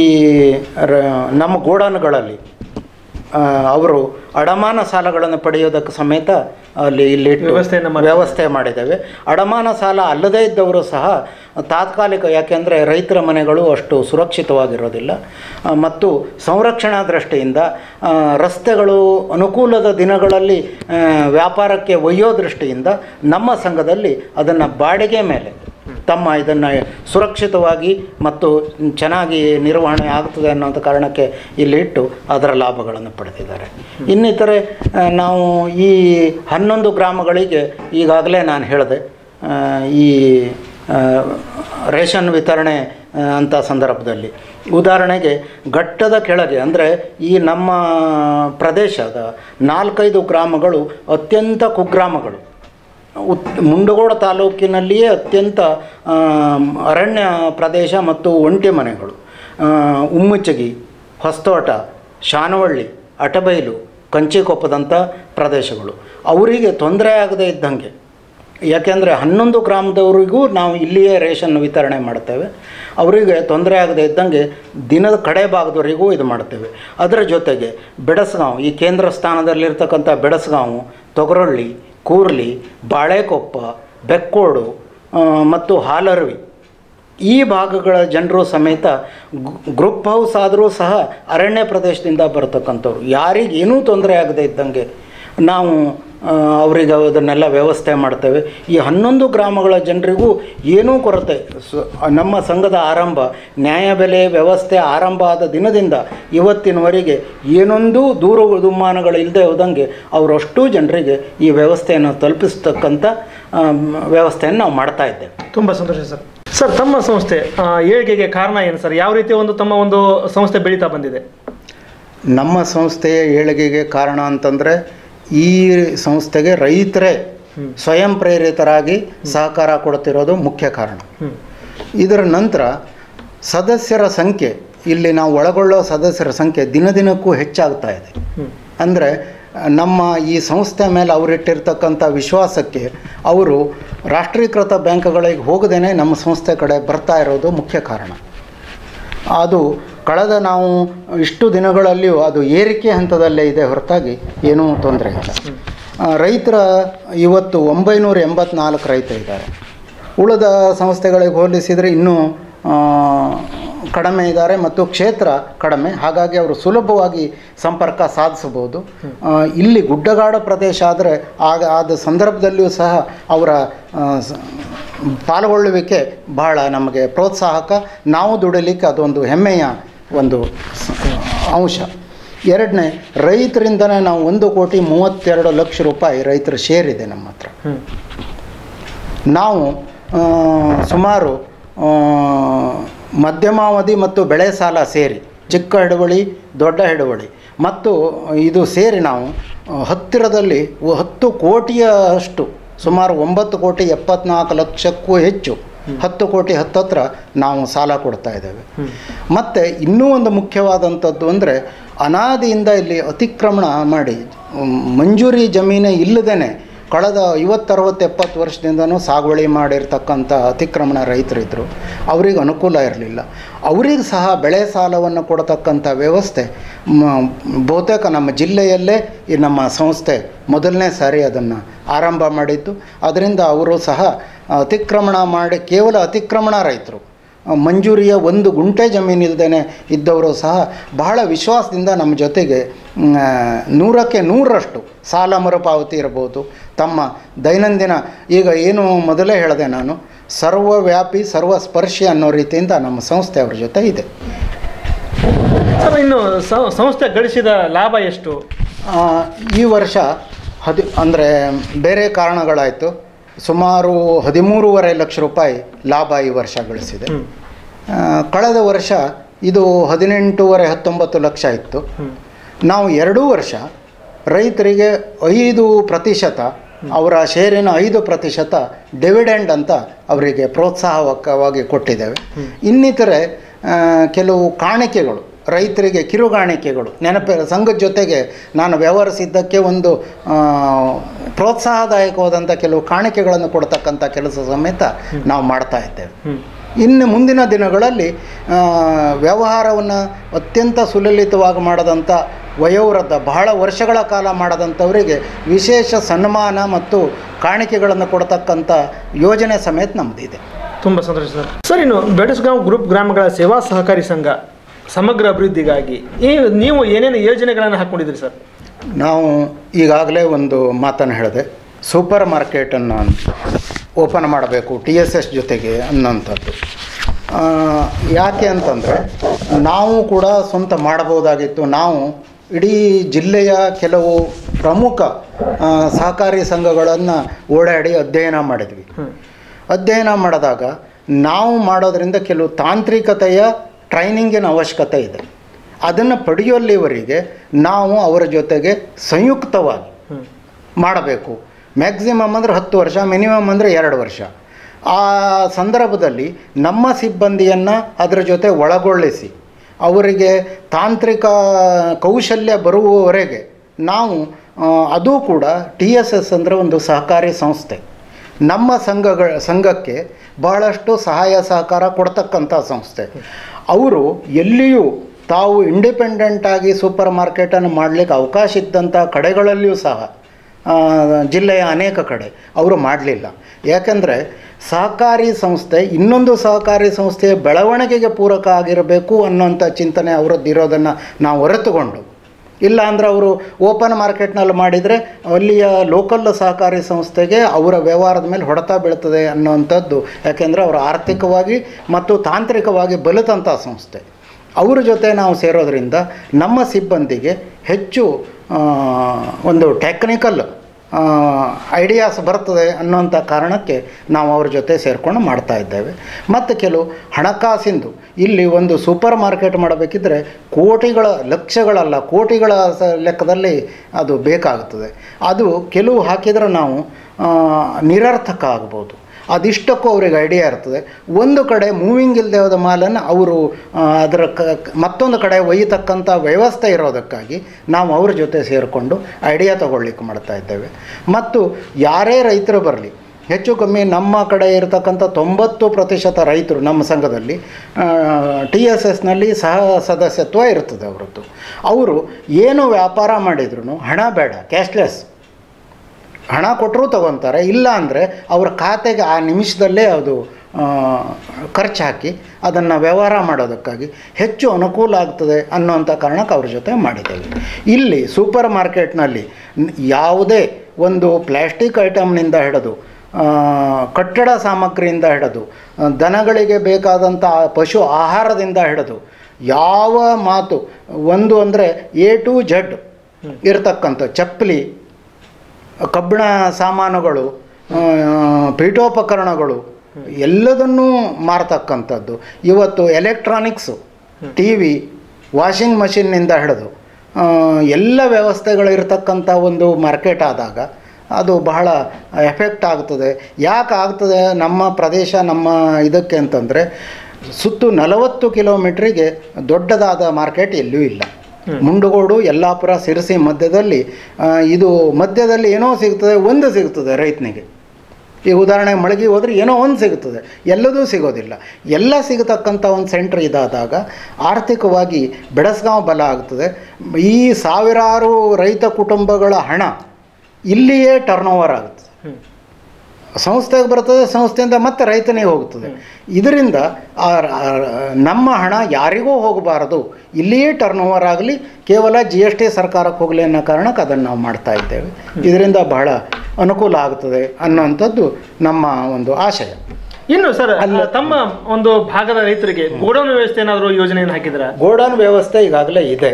ರ ನಮ್ಮ ಗೋಡಾನುಗಳಲ್ಲಿ ಆ, ಅವರು ಅಡಮಾನ ಸಾಲಗಳನ್ನು ಪಡೆಯೋದಕ್ಕೆ ಸಮೇತ ಅಲ್ಲಿ ಇಲ್ಲಿ ಇಟ್ಟು ವ್ಯವಸ್ಥೆಯನ್ನು ಮಾಡಿ- ವ್ಯವಸ್ಥೆ ಮಾಡಿದ್ದೇವೆ ಅಡಮಾನ ಸಾಲ ಅಲ್ಲದೇ ಇದ್ದವರು ಸಹ ತಾತ್ಕಾಲಿಕ ಯಾಕೆಂದರೆ ರೈತರ ಮನೆಗಳು ಅಷ್ಟು ಸುರಕ್ಷಿತವಾಗಿರೋದಿಲ್ಲ ಆ, ಮತ್ತು ಸಂರಕ್ಷಣಾ ದೃಷ್ಟಿಯಿಂದ ಆ, ರಸ್ತೆಗಳು ಅನುಕೂಲದ ದಿನಗಳಲ್ಲಿ ಆ, ವ್ಯಾಪಾರಕ್ಕೆ ಒಯ್ಯೋ ದೃಷ್ಟಿಯಿಂದ ನಮ್ಮ ಸಂಘದಲ್ಲಿ ಅದನ್ನು ಬಾಡಿಗೆ ಮೇಲೆ ತಮ್ಮ ಇದನ್ನು ಸುರಕ್ಷಿತವಾಗಿ ಮತ್ತು ಚೆನ್ನಾಗಿ ನಿರ್ವಹಣೆ ಆಗ್ತದೆ ಅನ್ನೋಂಥ ಕಾರಣಕ್ಕೆ ಇಲ್ಲಿ ಇಟ್ಟು ಅದರ ಲಾಭಗಳನ್ನು ಪಡೆದಿದ್ದಾರೆ ಇನ್ನಿತರೆ ಆ, ನಾವು ಈ ಹನ್ನೊಂದು ಗ್ರಾಮಗಳಿಗೆ ಈಗಾಗಲೇ ನಾನು ಹೇಳಿದೆ ಆ, ಈ ಆ, ರೇಷನ್ ವಿತರಣೆ ಆ, ಅಂಥ ಸಂದರ್ಭದಲ್ಲಿ ಉದಾಹರಣೆಗೆ ಘಟ್ಟದ ಕೆಳಗೆ ಅಂದರೆ ಈ ನಮ್ಮ ಪ್ರದೇಶದ ನಾಲ್ಕೈದು ಗ್ರಾಮಗಳು ಅತ್ಯಂತ ಕುಗ್ರಾಮಗಳು ಉತ್ ಮುಂಡಗೋಡ ತಾಲೂಕಿನಲ್ಲಿಯೇ ಅತ್ಯಂತ ಆ, ಅರಣ್ಯ ಪ್ರದೇಶ ಮತ್ತು ಒಂಟಿ ಮನೆಗಳು ಆ, ಉಮ್ಮುಚ್ಚಗಿ ಹೊಸ್ತೋಟ ಶಾನವಳ್ಳಿ ಅಟಬೈಲು ಕಂಚಿಕೊಪ್ಪದಂಥ ಪ್ರದೇಶಗಳು ಅವರಿಗೆ ತೊಂದರೆ ಆಗದೇ ಇದ್ದಂಗೆ ಯಾಕೆಂದರೆ ಹನ್ನೊಂದು ಗ್ರಾಮದವರಿಗೂ ನಾವು ಇಲ್ಲಿಯೇ ರೇಷನ್ ವಿತರಣೆ ಮಾಡ್ತೇವೆ ಅವರಿಗೆ ತೊಂದರೆ ಆಗದೇ ಇದ್ದಂಗೆ ದಿನದ ಕಡೆ ಭಾಗದವರಿಗೂ ಇದು ಮಾಡ್ತೇವೆ ಅದರ ಜೊತೆಗೆ ಬೆಡಸ್ಗಾಂವ್ ಈ ಕೇಂದ್ರ ಸ್ಥಾನದಲ್ಲಿರ್ತಕ್ಕಂಥ ಬೆಡಸ್ಗಾಂವು ತೊಗರೊಳ್ಳಿ ಕೂರ್ಲಿ ಬಾಳೆಕೊಪ್ಪ ಬೆಕ್ಕೋಡು ಆ, ಮತ್ತು ಹಾಲರ್ವಿ ಈ ಭಾಗಗಳ ಜನರು ಸಮೇತ ಗು- ಗ್ರೂಪ್ ಹೌಸ್ ಆದರೂ ಸಹ ಅರಣ್ಯ ಪ್ರದೇಶದಿಂದ ಬರತಕ್ಕಂಥವ್ರು ಯಾರಿಗೇನೂ ತೊಂದರೆ ಆಗದೇ ಇದ್ದಂಗೆ ನಾವು ಆ, ಅವರಿಗೆ ಅದನ್ನೆಲ್ಲ ವ್ಯವಸ್ಥೆ ಮಾಡ್ತೇವೆ ಈ ಹನ್ನೊಂದು ಗ್ರಾಮಗಳ ಜನರಿಗೂ ಏನೂ ಕೊರತೆ ಸ ನಮ್ಮ ಸಂಘದ ಆರಂಭ ನ್ಯಾಯಬೆಲೆ ವ್ಯವಸ್ಥೆ ಆರಂಭ ಆದ ದಿನದಿಂದ ಇವತ್ತಿನವರೆಗೆ ಏನೊಂದು ದೂರು ದುಮ್ಮಾನಗಳಿಲ್ಲದೆ ಹೋದಂಗೆ ಅವರಷ್ಟು ಜನರಿಗೆ ಈ ವ್ಯವಸ್ಥೆಯನ್ನು ತಲುಪಿಸ್ತಕ್ಕಂಥ ಆ, ವ್ಯವಸ್ಥೆಯನ್ನು ನಾವು ಮಾಡ್ತಾ ಇದ್ದೇವೆ ತುಂಬ ಸಂತೋಷ ಸರ್ ಸರ್ ತಮ್ಮ ಸಂಸ್ಥೆ ಆ, ಏಳಿಗೆಗೆ ಕಾರಣ ಏನು ಸರ್ ಯಾವ ರೀತಿ ಒಂದು ತಮ್ಮ ಒಂದು ಸಂಸ್ಥೆ ಬೆಳೀತಾ ಬಂದಿದೆ ನಮ್ಮ ಸಂಸ್ಥೆಯ ಏಳಿಗೆಗೆ ಕಾರಣ ಅಂತಂದರೆ ಈ ಸಂಸ್ಥೆಗೆ ರೈತರೇ ಸ್ವಯಂ ಪ್ರೇರಿತರಾಗಿ ಸಹಕಾರ ಕೊಡ್ತಿರೋದು ಮುಖ್ಯ ಕಾರಣ ಹ್ಮ್. ಇದರ ನಂತರ ಸದಸ್ಯರ ಸಂಖ್ಯೆ ಇಲ್ಲಿ ನಾವು ಒಳಗೊಳ್ಳೋ ಸದಸ್ಯರ ಸಂಖ್ಯೆ ದಿನದಿನಕ್ಕೂ ಹೆಚ್ಚಾಗ್ತಾ ಇದೆ ಹ್ಮ್. ಅಂದರೆ ನಮ್ಮ ಈ ಸಂಸ್ಥೆ ಮೇಲೆ ಅವರಿಟ್ಟಿರ್ತಕ್ಕಂಥ ವಿಶ್ವಾಸಕ್ಕೆ ಅವರು ರಾಷ್ಟ್ರೀಕೃತ ಬ್ಯಾಂಕ್ಗಳಿಗೆ ಹೋಗದೇ ನಮ್ಮ ಸಂಸ್ಥೆ ಕಡೆ ಬರ್ತಾ ಇರೋದು ಮುಖ್ಯ ಕಾರಣ ಅದು ಕಳೆದ ನಾವು ಇಷ್ಟು ದಿನಗಳಲ್ಲಿಯೂ ಅದು ಏರಿಕೆ ಹಂತದಲ್ಲೇ ಇದೆ ಹೊರತಾಗಿ ಏನೂ ತೊಂದರೆ ಇಲ್ಲ ಆ, ರೈತರ ಇವತ್ತು ಒಂಬೈನೂರ ಎಂಬತ್ನಾಲ್ಕು ರೈತ ಇದ್ದಾರೆ ಉಳಿದ ಸಂಸ್ಥೆಗಳಿಗೆ ಹೋಲಿಸಿದರೆ ಇನ್ನೂ ಆ, ಕಡಿಮೆ ಇದ್ದಾರೆ ಮತ್ತು ಕ್ಷೇತ್ರ ಕಡಿಮೆ ಹಾಗಾಗಿ ಅವರು ಸುಲಭವಾಗಿ ಸಂಪರ್ಕ ಸಾಧಿಸಬಹುದು ಆ, ಇಲ್ಲಿ ಗುಡ್ಡಗಾಡು ಪ್ರದೇಶ ಆದರೆ ಆಗ ಆದ ಸಂದರ್ಭದಲ್ಲಿಯೂ ಸಹ ಅವರ ಆ, ಸ- ಪಾಲ್ಗೊಳ್ಳುವಿಕೆ ಬಹಳ ನಮಗೆ ಪ್ರೋತ್ಸಾಹಕ ನಾವು ದುಡಿಲಿಕ್ಕೆ ಅದೊಂದು ಹೆಮ್ಮೆಯ ಒಂದು ಸ- ಅಂಶ ಎರಡನೇ ರೈತರಿಂದನೇ ನಾವು ಒಂದು ಕೋಟಿ ಮೂವತ್ತೆರಡು ಲಕ್ಷ ರೂಪಾಯಿ ರೈತರ ಶೇರ್ ಇದೆ ನಮ್ಮ ಹತ್ರ ಹ್ಮ್. ನಾವು ಆ, ಸುಮಾರು ಆ, ಮಧ್ಯಮಾವಧಿ ಮತ್ತು ಬೆಳೆ ಸಾಲ ಸೇರಿ ಚಿಕ್ಕ ಹಿಡುವಳಿ ದೊಡ್ಡ ಹಿಡುವಳಿ ಮತ್ತು ಇದು ಸೇರಿ ನಾವು ಆ, ಹತ್ತಿರದಲ್ಲಿ ಒ- ಹತ್ತು ಕೋಟಿಯಷ್ಟು ಸುಮಾರು ಒಂಬತ್ತು ಕೋಟಿ ಎಪ್ಪತ್ನಾಲ್ಕು ಲಕ್ಷಕ್ಕೂ ಹೆಚ್ಚು ಹತ್ತು ಕೋಟಿ ಹತ್ತತ್ರ ನಾವು ಸಾಲ ಕೊಡ್ತಾ ಇದ್ದೇವೆ ಮತ್ತು ಇನ್ನೂ ಒಂದು ಮುಖ್ಯವಾದಂಥದ್ದು ಅಂದರೆ ಅನಾದಿಯಿಂದ ಇಲ್ಲಿ ಅತಿಕ್ರಮಣ ಮಾಡಿ ಮ್, ಮಂಜೂರಿ ಜಮೀನೇ ಇಲ್ಲದೇ ಕಳೆದ ಐವತ್ತರವತ್ತು ಎಪ್ಪತ್ತು ವರ್ಷದಿಂದನೂ ಸಾಗುವಳಿ ಮಾಡಿರ್ತಕ್ಕಂಥ ಅತಿಕ್ರಮಣ ರೈತರಿದ್ದರು ಅವ್ರಿಗೆ ಅನುಕೂಲ ಇರಲಿಲ್ಲ ಅವರಿಗೆ ಸಹ ಬೆಳೆ ಸಾಲವನ್ನು ಕೊಡತಕ್ಕಂಥ ವ್ಯವಸ್ಥೆ ಮ- ಬಹುತೇಕ ನಮ್ಮ ಜಿಲ್ಲೆಯಲ್ಲೇ ಈ ನಮ್ಮ ಸಂಸ್ಥೆ ಮೊದಲನೇ ಸಾರಿ ಅದನ್ನು ಆರಂಭ ಮಾಡಿದ್ದು ಅದರಿಂದ ಅವರು ಸಹ ಅತಿಕ್ರಮಣ ಮಾಡಿ ಕೇವಲ ಅತಿಕ್ರಮಣ ರೈತರು ಆ, ಮಂಜೂರಿಯ ಒಂದು ಗುಂಟೆ ಜಮೀನು ಇಲ್ಲದೇ ಇದ್ದವರು ಸಹ ಬಹಳ ವಿಶ್ವಾಸದಿಂದ ನಮ್ಮ ಜೊತೆಗೆ ಮ್, ಆ, ನೂರಕ್ಕೆ ನೂರರಷ್ಟು ಸಾಲ ಮರುಪಾವತಿ ಇರ್ಬೋದು ತಮ್ಮ ದೈನಂದಿನ ಈಗ ಏನು ಮೊದಲೇ ಹೇಳಿದೆ ನಾನು ಸರ್ವವ್ಯಾಪಿ ಸರ್ವಸ್ಪರ್ಶಿ ಅನ್ನೋ ರೀತಿಯಿಂದ ನಮ್ಮ ಸಂಸ್ಥೆ ಅವ್ರ ಜೊತೆ ಇದೆ ಸರ್ ಇನ್ನು ಸ- ಸಂಸ್ಥೆ ಗಳಿಸಿದ ಲಾಭ ಎಷ್ಟು ಆ, ಈ ವರ್ಷ ಹದಿ ಅಂದರೆ ಬೇರೆ ಕಾರಣಗಳಾಯಿತು ಸುಮಾರು ಹದಿಮೂರುವರೆ ಲಕ್ಷ ರೂಪಾಯಿ ಲಾಭ ಈ ವರ್ಷ ಗಳಿಸಿದೆ ಹ್ಮ್. ಆ, ಕಳೆದ ವರ್ಷ ಇದು ಹದಿನೆಂಟೂವರೆ ಹತ್ತೊಂಬತ್ತು ಲಕ್ಷ ಇತ್ತು ಹ್ಮ್. ನಾವು ಎರಡೂ ವರ್ಷ ರೈತರಿಗೆ ಐದು ಪ್ರತಿಶತ ಅವರ ಶೇರಿನ ಐದು ಪ್ರತಿಶತ ಡಿವಿಡೆಂಡ್ ಅಂತ ಅವರಿಗೆ ಪ್ರೋತ್ಸಾಹಕವಾಗಿ ಕೊಟ್ಟಿದ್ದೇವೆ ಇನ್ನಿತರೆ ಆ, ಕೆಲವು ಕಾಣಿಕೆಗಳು ರೈತರಿಗೆ ಕಿರುಗಾಣಿಕೆಗಳು ನೆನಪಿ ಸಂಘದ ಜೊತೆಗೆ ನಾನು ವ್ಯವಹರಿಸಿದ್ದಕ್ಕೆ ಒಂದು ಆ, ಪ್ರೋತ್ಸಾಹದಾಯಕವಾದಂಥ ಕೆಲವು ಕಾಣಿಕೆಗಳನ್ನು ಕೊಡ್ತಕ್ಕಂಥ ಕೆಲಸ ಸಮೇತ ನಾವು ಮಾಡ್ತಾ ಇದ್ದೇವೆ ಹ್ಮ್. ಇನ್ನು ಮುಂದಿನ ದಿನಗಳಲ್ಲಿ ಆ, ವ್ಯವಹಾರವನ್ನು ಅತ್ಯಂತ ಸುಲಲಿತವಾಗಿ ಮಾಡದಂಥ ವಯೋವೃದ್ಧ ಬಹಳ ವರ್ಷಗಳ ಕಾಲ ಮಾಡದಂಥವರಿಗೆ ವಿಶೇಷ ಸನ್ಮಾನ ಮತ್ತು ಕಾಣಿಕೆಗಳನ್ನು ಕೊಡ್ತಕ್ಕಂಥ ಯೋಜನೆ ಸಮೇತ ನಮ್ಮದಿದೆ ತುಂಬ ಸಂತೋಷ ಸರ್ ಸರ್ ಇನ್ನು ಬೆಡಸ್ಗಾಂವ್ ಗ್ರೂಪ್ ಗ್ರಾಮಗಳ ಸೇವಾ ಸಹಕಾರಿ ಸಂಘ ಸಮಗ್ರ ಅಭಿವೃದ್ಧಿಗಾಗಿ ಈ ನೀವು ಏನೇನು ಯೋಜನೆಗಳನ್ನು ಹಾಕ್ಕೊಂಡಿದ್ದೀರಿ ಸರ್ ನಾವು ಈಗಾಗಲೇ ಒಂದು ಮಾತನ್ನು ಹೇಳಿದೆ ಸೂಪರ್ ಮಾರ್ಕೆಟನ್ನು ಓಪನ್ ಮಾಡಬೇಕು ಟಿ ಎಸ್ ಎಸ್ ಜೊತೆಗೆ ಅನ್ನೋಂಥದ್ದು ಆ, ಯಾಕೆ ಅಂತಂದರೆ ನಾವು ಕೂಡ ಸ್ವಂತ ಮಾಡಬಹುದಾಗಿತ್ತು ನಾವು ಇಡೀ ಜಿಲ್ಲೆಯ ಕೆಲವು ಪ್ರಮುಖ ಆ, ಸಹಕಾರಿ ಸಂಘಗಳನ್ನು ಓಡಾಡಿ ಅಧ್ಯಯನ ಮಾಡಿದ್ವಿ ಹ್ಮ್. ಅಧ್ಯಯನ ಮಾಡಿದಾಗ ನಾವು ಮಾಡೋದರಿಂದ ಕೆಲವು ತಾಂತ್ರಿಕತೆಯ ಟ್ರೈನಿಂಗಿನ ಅವಶ್ಯಕತೆ ಇದೆ ಅದನ್ನು ಪಡೆಯುವಲ್ಲಿವರೆಗೆ ನಾವು ಅವರ ಜೊತೆಗೆ ಸಂಯುಕ್ತವಾಗಿ ಹ್ಮ್. ಮಾಡಬೇಕು ಮ್ಯಾಕ್ಸಿಮಮ್ ಅಂದರೆ ಹತ್ತು ವರ್ಷ ಮಿನಿಮಮ್ ಅಂದರೆ ಎರಡು ವರ್ಷ ಆ ಸಂದರ್ಭದಲ್ಲಿ ನಮ್ಮ ಸಿಬ್ಬಂದಿಯನ್ನು ಅದರ ಜೊತೆ ಒಳಗೊಳ್ಳಿಸಿ ಅವರಿಗೆ ತಾಂತ್ರಿಕ ಕೌಶಲ್ಯ ಬರುವವರೆಗೆ ನಾವು ಆ, ಅದು ಕೂಡ ಟಿ ಎಸ್ ಎಸ್ ಅಂದರೆ ಒಂದು ಸಹಕಾರಿ ಸಂಸ್ಥೆ ನಮ್ಮ ಸಂಘಗಳ ಸಂಘಕ್ಕೆ ಬಹಳಷ್ಟು ಸಹಾಯ ಸಹಕಾರ ಕೊಡ್ತಕ್ಕಂಥ ಸಂಸ್ಥೆ ಅವರು ಎಲ್ಲಿಯೂ ತಾವು ಇಂಡಿಪೆಂಡೆಂಟಾಗಿ ಸೂಪರ್ ಮಾರ್ಕೆಟನ್ನು ಮಾಡಲಿಕ್ಕೆ ಅವಕಾಶ ಇದ್ದಂಥ ಕಡೆಗಳಲ್ಲಿಯೂ ಸಹ ಆ, ಜಿಲ್ಲೆಯ ಅನೇಕ ಕಡೆ ಅವರು ಮಾಡಲಿಲ್ಲ ಯಾಕೆಂದರೆ ಸಹಕಾರಿ ಸಂಸ್ಥೆ ಇನ್ನೊಂದು ಸಹಕಾರಿ ಸಂಸ್ಥೆಯ ಬೆಳವಣಿಗೆಗೆ ಪೂರಕ ಆಗಿರಬೇಕು ಅನ್ನೋಂಥ ಚಿಂತನೆ ಅವರದ್ದು ಇರೋದನ್ನು ನಾವು ಹೊರತುಕೊಂಡು ಇಲ್ಲ ಅಂದರೆ ಅವರು ಓಪನ್ ಮಾರ್ಕೆಟ್ನಲ್ಲಿ ಮಾಡಿದರೆ ಅಲ್ಲಿಯ ಲೋಕಲ್ ಸಹಕಾರಿ ಸಂಸ್ಥೆಗೆ ಅವರ ವ್ಯವಹಾರದ ಮೇಲೆ ಹೊಡೆತ ಬೀಳ್ತದೆ ಅನ್ನೋವಂಥದ್ದು ಯಾಕೆಂದರೆ ಅವರು ಆರ್ಥಿಕವಾಗಿ ಮತ್ತು ತಾಂತ್ರಿಕವಾಗಿ ಬಲಿತಂಥ ಸಂಸ್ಥೆ ಅವ್ರ ಜೊತೆ ನಾವು ಸೇರೋದ್ರಿಂದ ನಮ್ಮ ಸಿಬ್ಬಂದಿಗೆ ಹೆಚ್ಚು ಆ, ಒಂದು ಟೆಕ್ನಿಕಲ್ ಐಡಿಯಾಸ್ ಬರ್ತದೆ ಅನ್ನೋಂಥ ಕಾರಣಕ್ಕೆ ನಾವು ಅವ್ರ ಜೊತೆ ಸೇರಿಕೊಂಡು ಮಾಡ್ತಾ ಇದ್ದೇವೆ ಮತ್ತು ಕೆಲವು ಹಣಕಾಸಿಂದು ಇಲ್ಲಿ ಒಂದು ಸೂಪರ್ ಮಾರ್ಕೆಟ್ ಮಾಡಬೇಕಿದ್ರೆ ಕೋಟಿಗಳ ಲಕ್ಷಗಳಲ್ಲ ಕೋಟಿಗಳ ಸ ಲೆಕ್ಕದಲ್ಲಿ ಅದು ಬೇಕಾಗುತ್ತದೆ ಅದು ಕೆಲವು ಹಾಕಿದರೆ ನಾವು ಆ, ನಿರರ್ಥಕ ಆಗ್ಬೋದು ಅದಿಷ್ಟಕ್ಕೂ ಅವ್ರಿಗೆ ಐಡಿಯಾ ಇರ್ತದೆ ಒಂದು ಕಡೆ ಮೂವಿಂಗ್ ಇಲ್ಲದೆ ಹೋದ ಮಾಲನ್ನು ಅವರು ಆ, ಅದರ ಕ ಕ- ಮತ್ತೊಂದು ಕಡೆ ಒಯ್ಯತಕ್ಕಂಥ ವ್ಯವಸ್ಥೆ ಇರೋದಕ್ಕಾಗಿ ನಾವು ಅವ್ರ ಜೊತೆ ಸೇರಿಕೊಂಡು ಐಡಿಯಾ ತಗೊಳ್ಳಿಕ್ಕೆ ಮಾಡ್ತಾ ಇದ್ದೇವೆ ಮತ್ತು ಯಾರೇ ರೈತರು ಬರಲಿ ಹೆಚ್ಚು ಕಮ್ಮಿ ನಮ್ಮ ಕಡೆ ಇರತಕ್ಕಂಥ ತೊಂಬತ್ತು ಪ್ರತಿಶತ ರೈತರು ನಮ್ಮ ಸಂಘದಲ್ಲಿ ಟಿ ಎಸ್ ಎಸ್ನಲ್ಲಿ ಸಹ ಸದಸ್ಯತ್ವ ಇರ್ತದೆ ಅವರದ್ದು ಅವರು ಏನು ವ್ಯಾಪಾರ ಮಾಡಿದ್ರು ಹಣ ಬೇಡ ಕ್ಯಾಶ್ಲೆಸ್ ಹಣ ಕೊಟ್ಟರೂ ತಗೊತಾರೆ ಇಲ್ಲ ಅಂದರೆ ಅವ್ರ ಖಾತೆಗೆ ಆ ನಿಮಿಷದಲ್ಲೇ ಅದು ಆ, ಖರ್ಚು ಹಾಕಿ ಅದನ್ನು ವ್ಯವಹಾರ ಮಾಡೋದಕ್ಕಾಗಿ ಹೆಚ್ಚು ಅನುಕೂಲ ಆಗ್ತದೆ ಅನ್ನೋಂಥ ಕಾರಣಕ್ಕೆ ಅವ್ರ ಜೊತೆ ಮಾಡಿದ್ದೇವೆ ಇಲ್ಲಿ ಸೂಪರ್ ಮಾರ್ಕೆಟ್ನಲ್ಲಿ ನ್- ಯಾವುದೇ ಒಂದು ಪ್ಲ್ಯಾಸ್ಟಿಕ್ ಐಟಮ್ನಿಂದ ಹಿಡಿದು ಆ, ಕಟ್ಟಡ ಸಾಮಗ್ರಿಯಿಂದ ಹಿಡಿದು ಆ, ದನಗಳಿಗೆ ಬೇಕಾದಂಥ ಪಶು ಆಹಾರದಿಂದ ಹಿಡಿದು ಯಾವ ಮಾತು ಒಂದು ಅಂದರೆ ಎ ಟು ಜಡ್ ಇರತಕ್ಕಂಥ ಚಪ್ಪಲಿ ಕಬ್ಬಿಣ ಸಾಮಾನುಗಳು ಆ, ಪೀಠೋಪಕರಣಗಳು ಎಲ್ಲದನ್ನೂ ಮಾರತಕ್ಕಂಥದ್ದು ಇವತ್ತು ಎಲೆಕ್ಟ್ರಾನಿಕ್ಸು ಟಿ ವಿ ವಾಷಿಂಗ್ ಮಷಿನ್ನಿಂದ ಹಿಡಿದು ಆ, ಎಲ್ಲ ವ್ಯವಸ್ಥೆಗಳು ಇರತಕ್ಕಂಥ ಒಂದು ಮಾರ್ಕೆಟ್ ಆದಾಗ ಅದು ಬಹಳ ಎಫೆಕ್ಟ್ ಆಗ್ತದೆ ಯಾಕೆ ಆಗ್ತದೆ ನಮ್ಮ ಪ್ರದೇಶ ನಮ್ಮ ಇದಕ್ಕೆ ಅಂತಂದರೆ ಸುತ್ತು ನಲವತ್ತು ಕಿಲೋಮೀಟ್ರಿಗೆ ದೊಡ್ಡದಾದ ಮಾರ್ಕೆಟ್ ಎಲ್ಲೂ ಇಲ್ಲ ಮುಂಡಗೋಡು ಯಲ್ಲಾಪುರ ಸಿರಸಿ ಮಧ್ಯದಲ್ಲಿ ಆ, ಇದು ಮಧ್ಯದಲ್ಲಿ ಏನೋ ಸಿಗ್ತದೆ ಒಂದು ಸಿಗ್ತದೆ ರೈತನಿಗೆ ಈಗ ಉದಾಹರಣೆ ಮಳಗಿ ಹೋದರೆ ಏನೋ ಒಂದು ಸಿಗುತ್ತದೆ ಎಲ್ಲದೂ ಸಿಗೋದಿಲ್ಲ ಎಲ್ಲ ಸಿಗತಕ್ಕಂಥ ಒಂದು ಸೆಂಟ್ರ್ ಇದಾದಾಗ ಆರ್ಥಿಕವಾಗಿ ಬೆಡಸ್ಗಾಂವ್ ಬಲ ಆಗ್ತದೆ ಈ ಸಾವಿರಾರು ರೈತ ಕುಟುಂಬಗಳ ಹಣ ಇಲ್ಲಿಯೇ ಟರ್ನ್ ಓವರ್ ಆಗುತ್ತೆ ಸಂಸ್ಥೆಗೆ ಬರ್ತದೆ ಸಂಸ್ಥೆಯಿಂದ ಮತ್ತೆ ರೈತನಿಗೆ ಹೋಗ್ತದೆ ಇದರಿಂದ ಆ ಆ ನಮ್ಮ ಹಣ ಯಾರಿಗೂ ಹೋಗಬಾರದು ಇಲ್ಲಿಯೇ ಟರ್ನ್ ಓವರ್ ಆಗಲಿ ಕೇವಲ ಜಿ ಎಸ್ ಟಿ ಸರ್ಕಾರಕ್ಕೆ ಹೋಗಲಿ ಅನ್ನೋ ಕಾರಣಕ್ಕೆ ಅದನ್ನು ನಾವು ಮಾಡ್ತಾ ಇದ್ದೇವೆ ಇದರಿಂದ ಬಹಳ ಅನುಕೂಲ ಆಗ್ತದೆ ಅನ್ನೋವಂಥದ್ದು ನಮ್ಮ ಒಂದು ಆಶಯ ಇನ್ನು ಸರ್ ತಮ್ಮ ಒಂದು ಭಾಗದ ರೈತರಿಗೆ ಗೋಡೌನ್ ವ್ಯವಸ್ಥೆ ಏನಾದರೂ ಯೋಜನೆಯನ್ನು ಹಾಕಿದ್ರ ಗೋಡೌನ್ ವ್ಯವಸ್ಥೆ ಈಗಾಗಲೇ ಇದೆ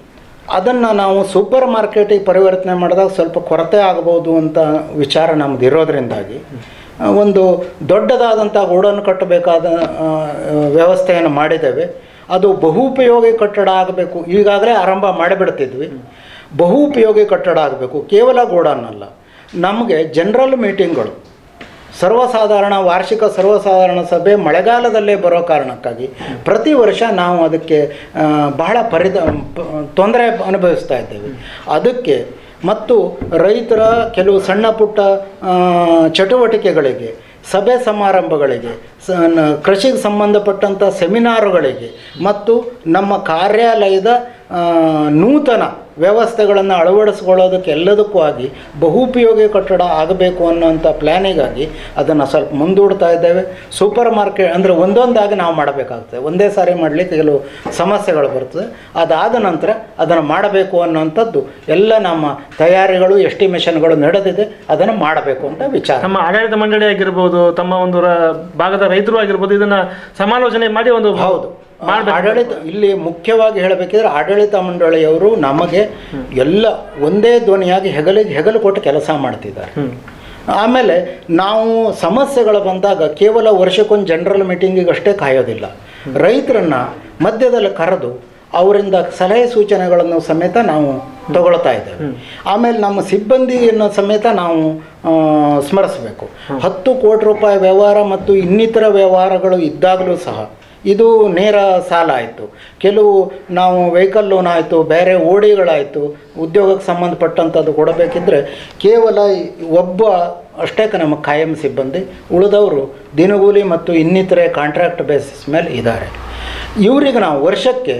ಅದನ್ನು ನಾವು ಸೂಪರ್ ಮಾರ್ಕೆಟಿಗೆ ಪರಿವರ್ತನೆ ಮಾಡಿದಾಗ ಸ್ವಲ್ಪ ಕೊರತೆ ಆಗಬಹುದು ಅಂತ ವಿಚಾರ ನಮ್ದು ಇರೋದ್ರಿಂದಾಗಿ ಆ, ಒಂದು ದೊಡ್ಡದಾದಂಥ ಗೋಡೌನ್ ಕಟ್ಟಬೇಕಾದ ಆ, ವ್ಯವಸ್ಥೆಯನ್ನು ಮಾಡಿದ್ದೇವೆ ಅದು ಬಹುಪಯೋಗಿ ಕಟ್ಟಡ ಆಗಬೇಕು ಈಗಾಗಲೇ ಆರಂಭ ಮಾಡಿಬಿಡ್ತಿದ್ವಿ ಬಹುಪಯೋಗಿ ಕಟ್ಟಡ ಆಗಬೇಕು ಕೇವಲ ಗೋಡೌನ್ ಅಲ್ಲ ನಮಗೆ ಜನರಲ್ ಮೀಟಿಂಗ್ಗಳು ಸರ್ವಸಾಧಾರಣ ವಾರ್ಷಿಕ ಸರ್ವಸಾಧಾರಣ ಸಭೆ ಮಳೆಗಾಲದಲ್ಲೇ ಬರೋ ಕಾರಣಕ್ಕಾಗಿ ಪ್ರತಿ ವರ್ಷ ನಾವು ಅದಕ್ಕೆ ಆ, ಬಹಳ ಪರಿದ ಪ- ತೊಂದರೆ ಅನುಭವಿಸ್ತಾ ಇದ್ದೇವೆ ಅದಕ್ಕೆ ಮತ್ತು ರೈತರ ಕೆಲವು ಸಣ್ಣ ಪುಟ್ಟ ಆ, ಚಟುವಟಿಕೆಗಳಿಗೆ ಸಭೆ ಸಮಾರಂಭಗಳಿಗೆ ಸ ನ- ಕೃಷಿಗೆ ಸಂಬಂಧಪಟ್ಟಂಥ ಸೆಮಿನಾರುಗಳಿಗೆ ಮತ್ತು ನಮ್ಮ ಕಾರ್ಯಾಲಯದ ಆ, ನೂತನ ವ್ಯವಸ್ಥೆಗಳನ್ನು ಅಳವಡಿಸ್ಕೊಳ್ಳೋದಕ್ಕೆ ಎಲ್ಲದಕ್ಕೂ ಆಗಿ ಬಹುಪಯೋಗಿ ಕಟ್ಟಡ ಆಗಬೇಕು ಅನ್ನೋಂಥ ಪ್ಲ್ಯಾನಿಗಾಗಿ ಅದನ್ನು ಸ್ವಲ್ಪ ಮುಂದೂಡ್ತಾ ಇದ್ದೇವೆ ಸೂಪರ್ ಮಾರ್ಕೆಟ್ ಅಂದರೆ ಒಂದೊಂದಾಗಿ ನಾವು ಮಾಡಬೇಕಾಗ್ತದೆ ಒಂದೇ ಸಾರಿ ಮಾಡಲಿಕ್ಕೆ ಕೆಲವು ಸಮಸ್ಯೆಗಳು ಬರ್ತದೆ ಅದಾದ ನಂತರ ಅದನ್ನು ಮಾಡಬೇಕು ಅನ್ನೋಂಥದ್ದು ಎಲ್ಲ ನಮ್ಮ ತಯಾರಿಗಳು ಎಸ್ಟಿಮೇಷನ್ಗಳು ನಡೆದಿದೆ ಅದನ್ನು ಮಾಡಬೇಕು ಅಂತ ವಿಚಾರ ತಮ್ಮ ಆಡಳಿತ ಮಂಡಳಿ ಆಗಿರ್ಬೋದು ತಮ್ಮ ಒಂದು ರ- ಭಾಗದ ರೈತರು ಆಗಿರ್ಬೋದು ಇದನ್ನ ಸಮಾಲೋಚನೆ ಮಾಡಿ ಒಂದು ಹೌದು ಮಾಡ್ಬೇಕು. ಆಡಳಿತ ಇಲ್ಲಿ ಮುಖ್ಯವಾಗಿ ಹೇಳಬೇಕಿದ್ರೆ ಆಡಳಿತ ಮಂಡಳಿಯವರು ನಮಗೆ ಎಲ್ಲ ಒಂದೇ ಧ್ವನಿಯಾಗಿ ಹೆಗಲಿಗೆ ಹೆಗಲು ಕೊಟ್ಟು ಕೆಲಸ ಮಾಡ್ತಿದ್ದಾರೆ ಹ್ಮ್. ಆಮೇಲೆ ನಾವು ಸಮಸ್ಯೆಗಳು ಬಂದಾಗ ಕೇವಲ ವರ್ಷಕ್ಕೊಂದು ಜನರಲ್ ಮೀಟಿಂಗಿಗೆ ಅಷ್ಟೇ ಕಾಯೋದಿಲ್ಲ ರೈತರನ್ನ ಮಧ್ಯದಲ್ಲಿ ಕರೆದು ಅವರಿಂದ ಸಲಹೆ ಸೂಚನೆಗಳನ್ನು ಸಮೇತ ನಾವು ತಗೊಳ್ತಾ ಇದ್ದೇವೆ ಆಮೇಲೆ ನಮ್ಮ ಸಿಬ್ಬಂದಿಯನ್ನು ಸಮೇತ ನಾವು ಆ, ಸ್ಮರಿಸಬೇಕು ಹತ್ತು ಕೋಟಿ ರೂಪಾಯಿ ವ್ಯವಹಾರ ಮತ್ತು ಇನ್ನಿತರ ವ್ಯವಹಾರಗಳು ಇದ್ದಾಗಲೂ ಸಹ ಇದು ನೇರ ಸಾಲ ಆಯಿತು ಕೆಲವು ನಾವು ವೆಹಿಕಲ್ ಲೋನ್ ಆಯಿತು ಬೇರೆ ಓಡಿಗಳಾಯಿತು ಉದ್ಯೋಗಕ್ಕೆ ಸಂಬಂಧಪಟ್ಟಂಥದ್ದು ಕೊಡಬೇಕಿದ್ರೆ ಕೇವಲ ಒಬ್ಬ ಅಷ್ಟೇ ನಮ್ಮ ಕಾಯಂ ಸಿಬ್ಬಂದಿ ಉಳಿದವರು ದಿನಗೂಲಿ ಮತ್ತು ಇನ್ನಿತರೆ ಕಾಂಟ್ರಾಕ್ಟ್ ಬೇಸಿಸ್ ಮೇಲೆ ಇದ್ದಾರೆ ಇವರಿಗೆ ನಾವು ವರ್ಷಕ್ಕೆ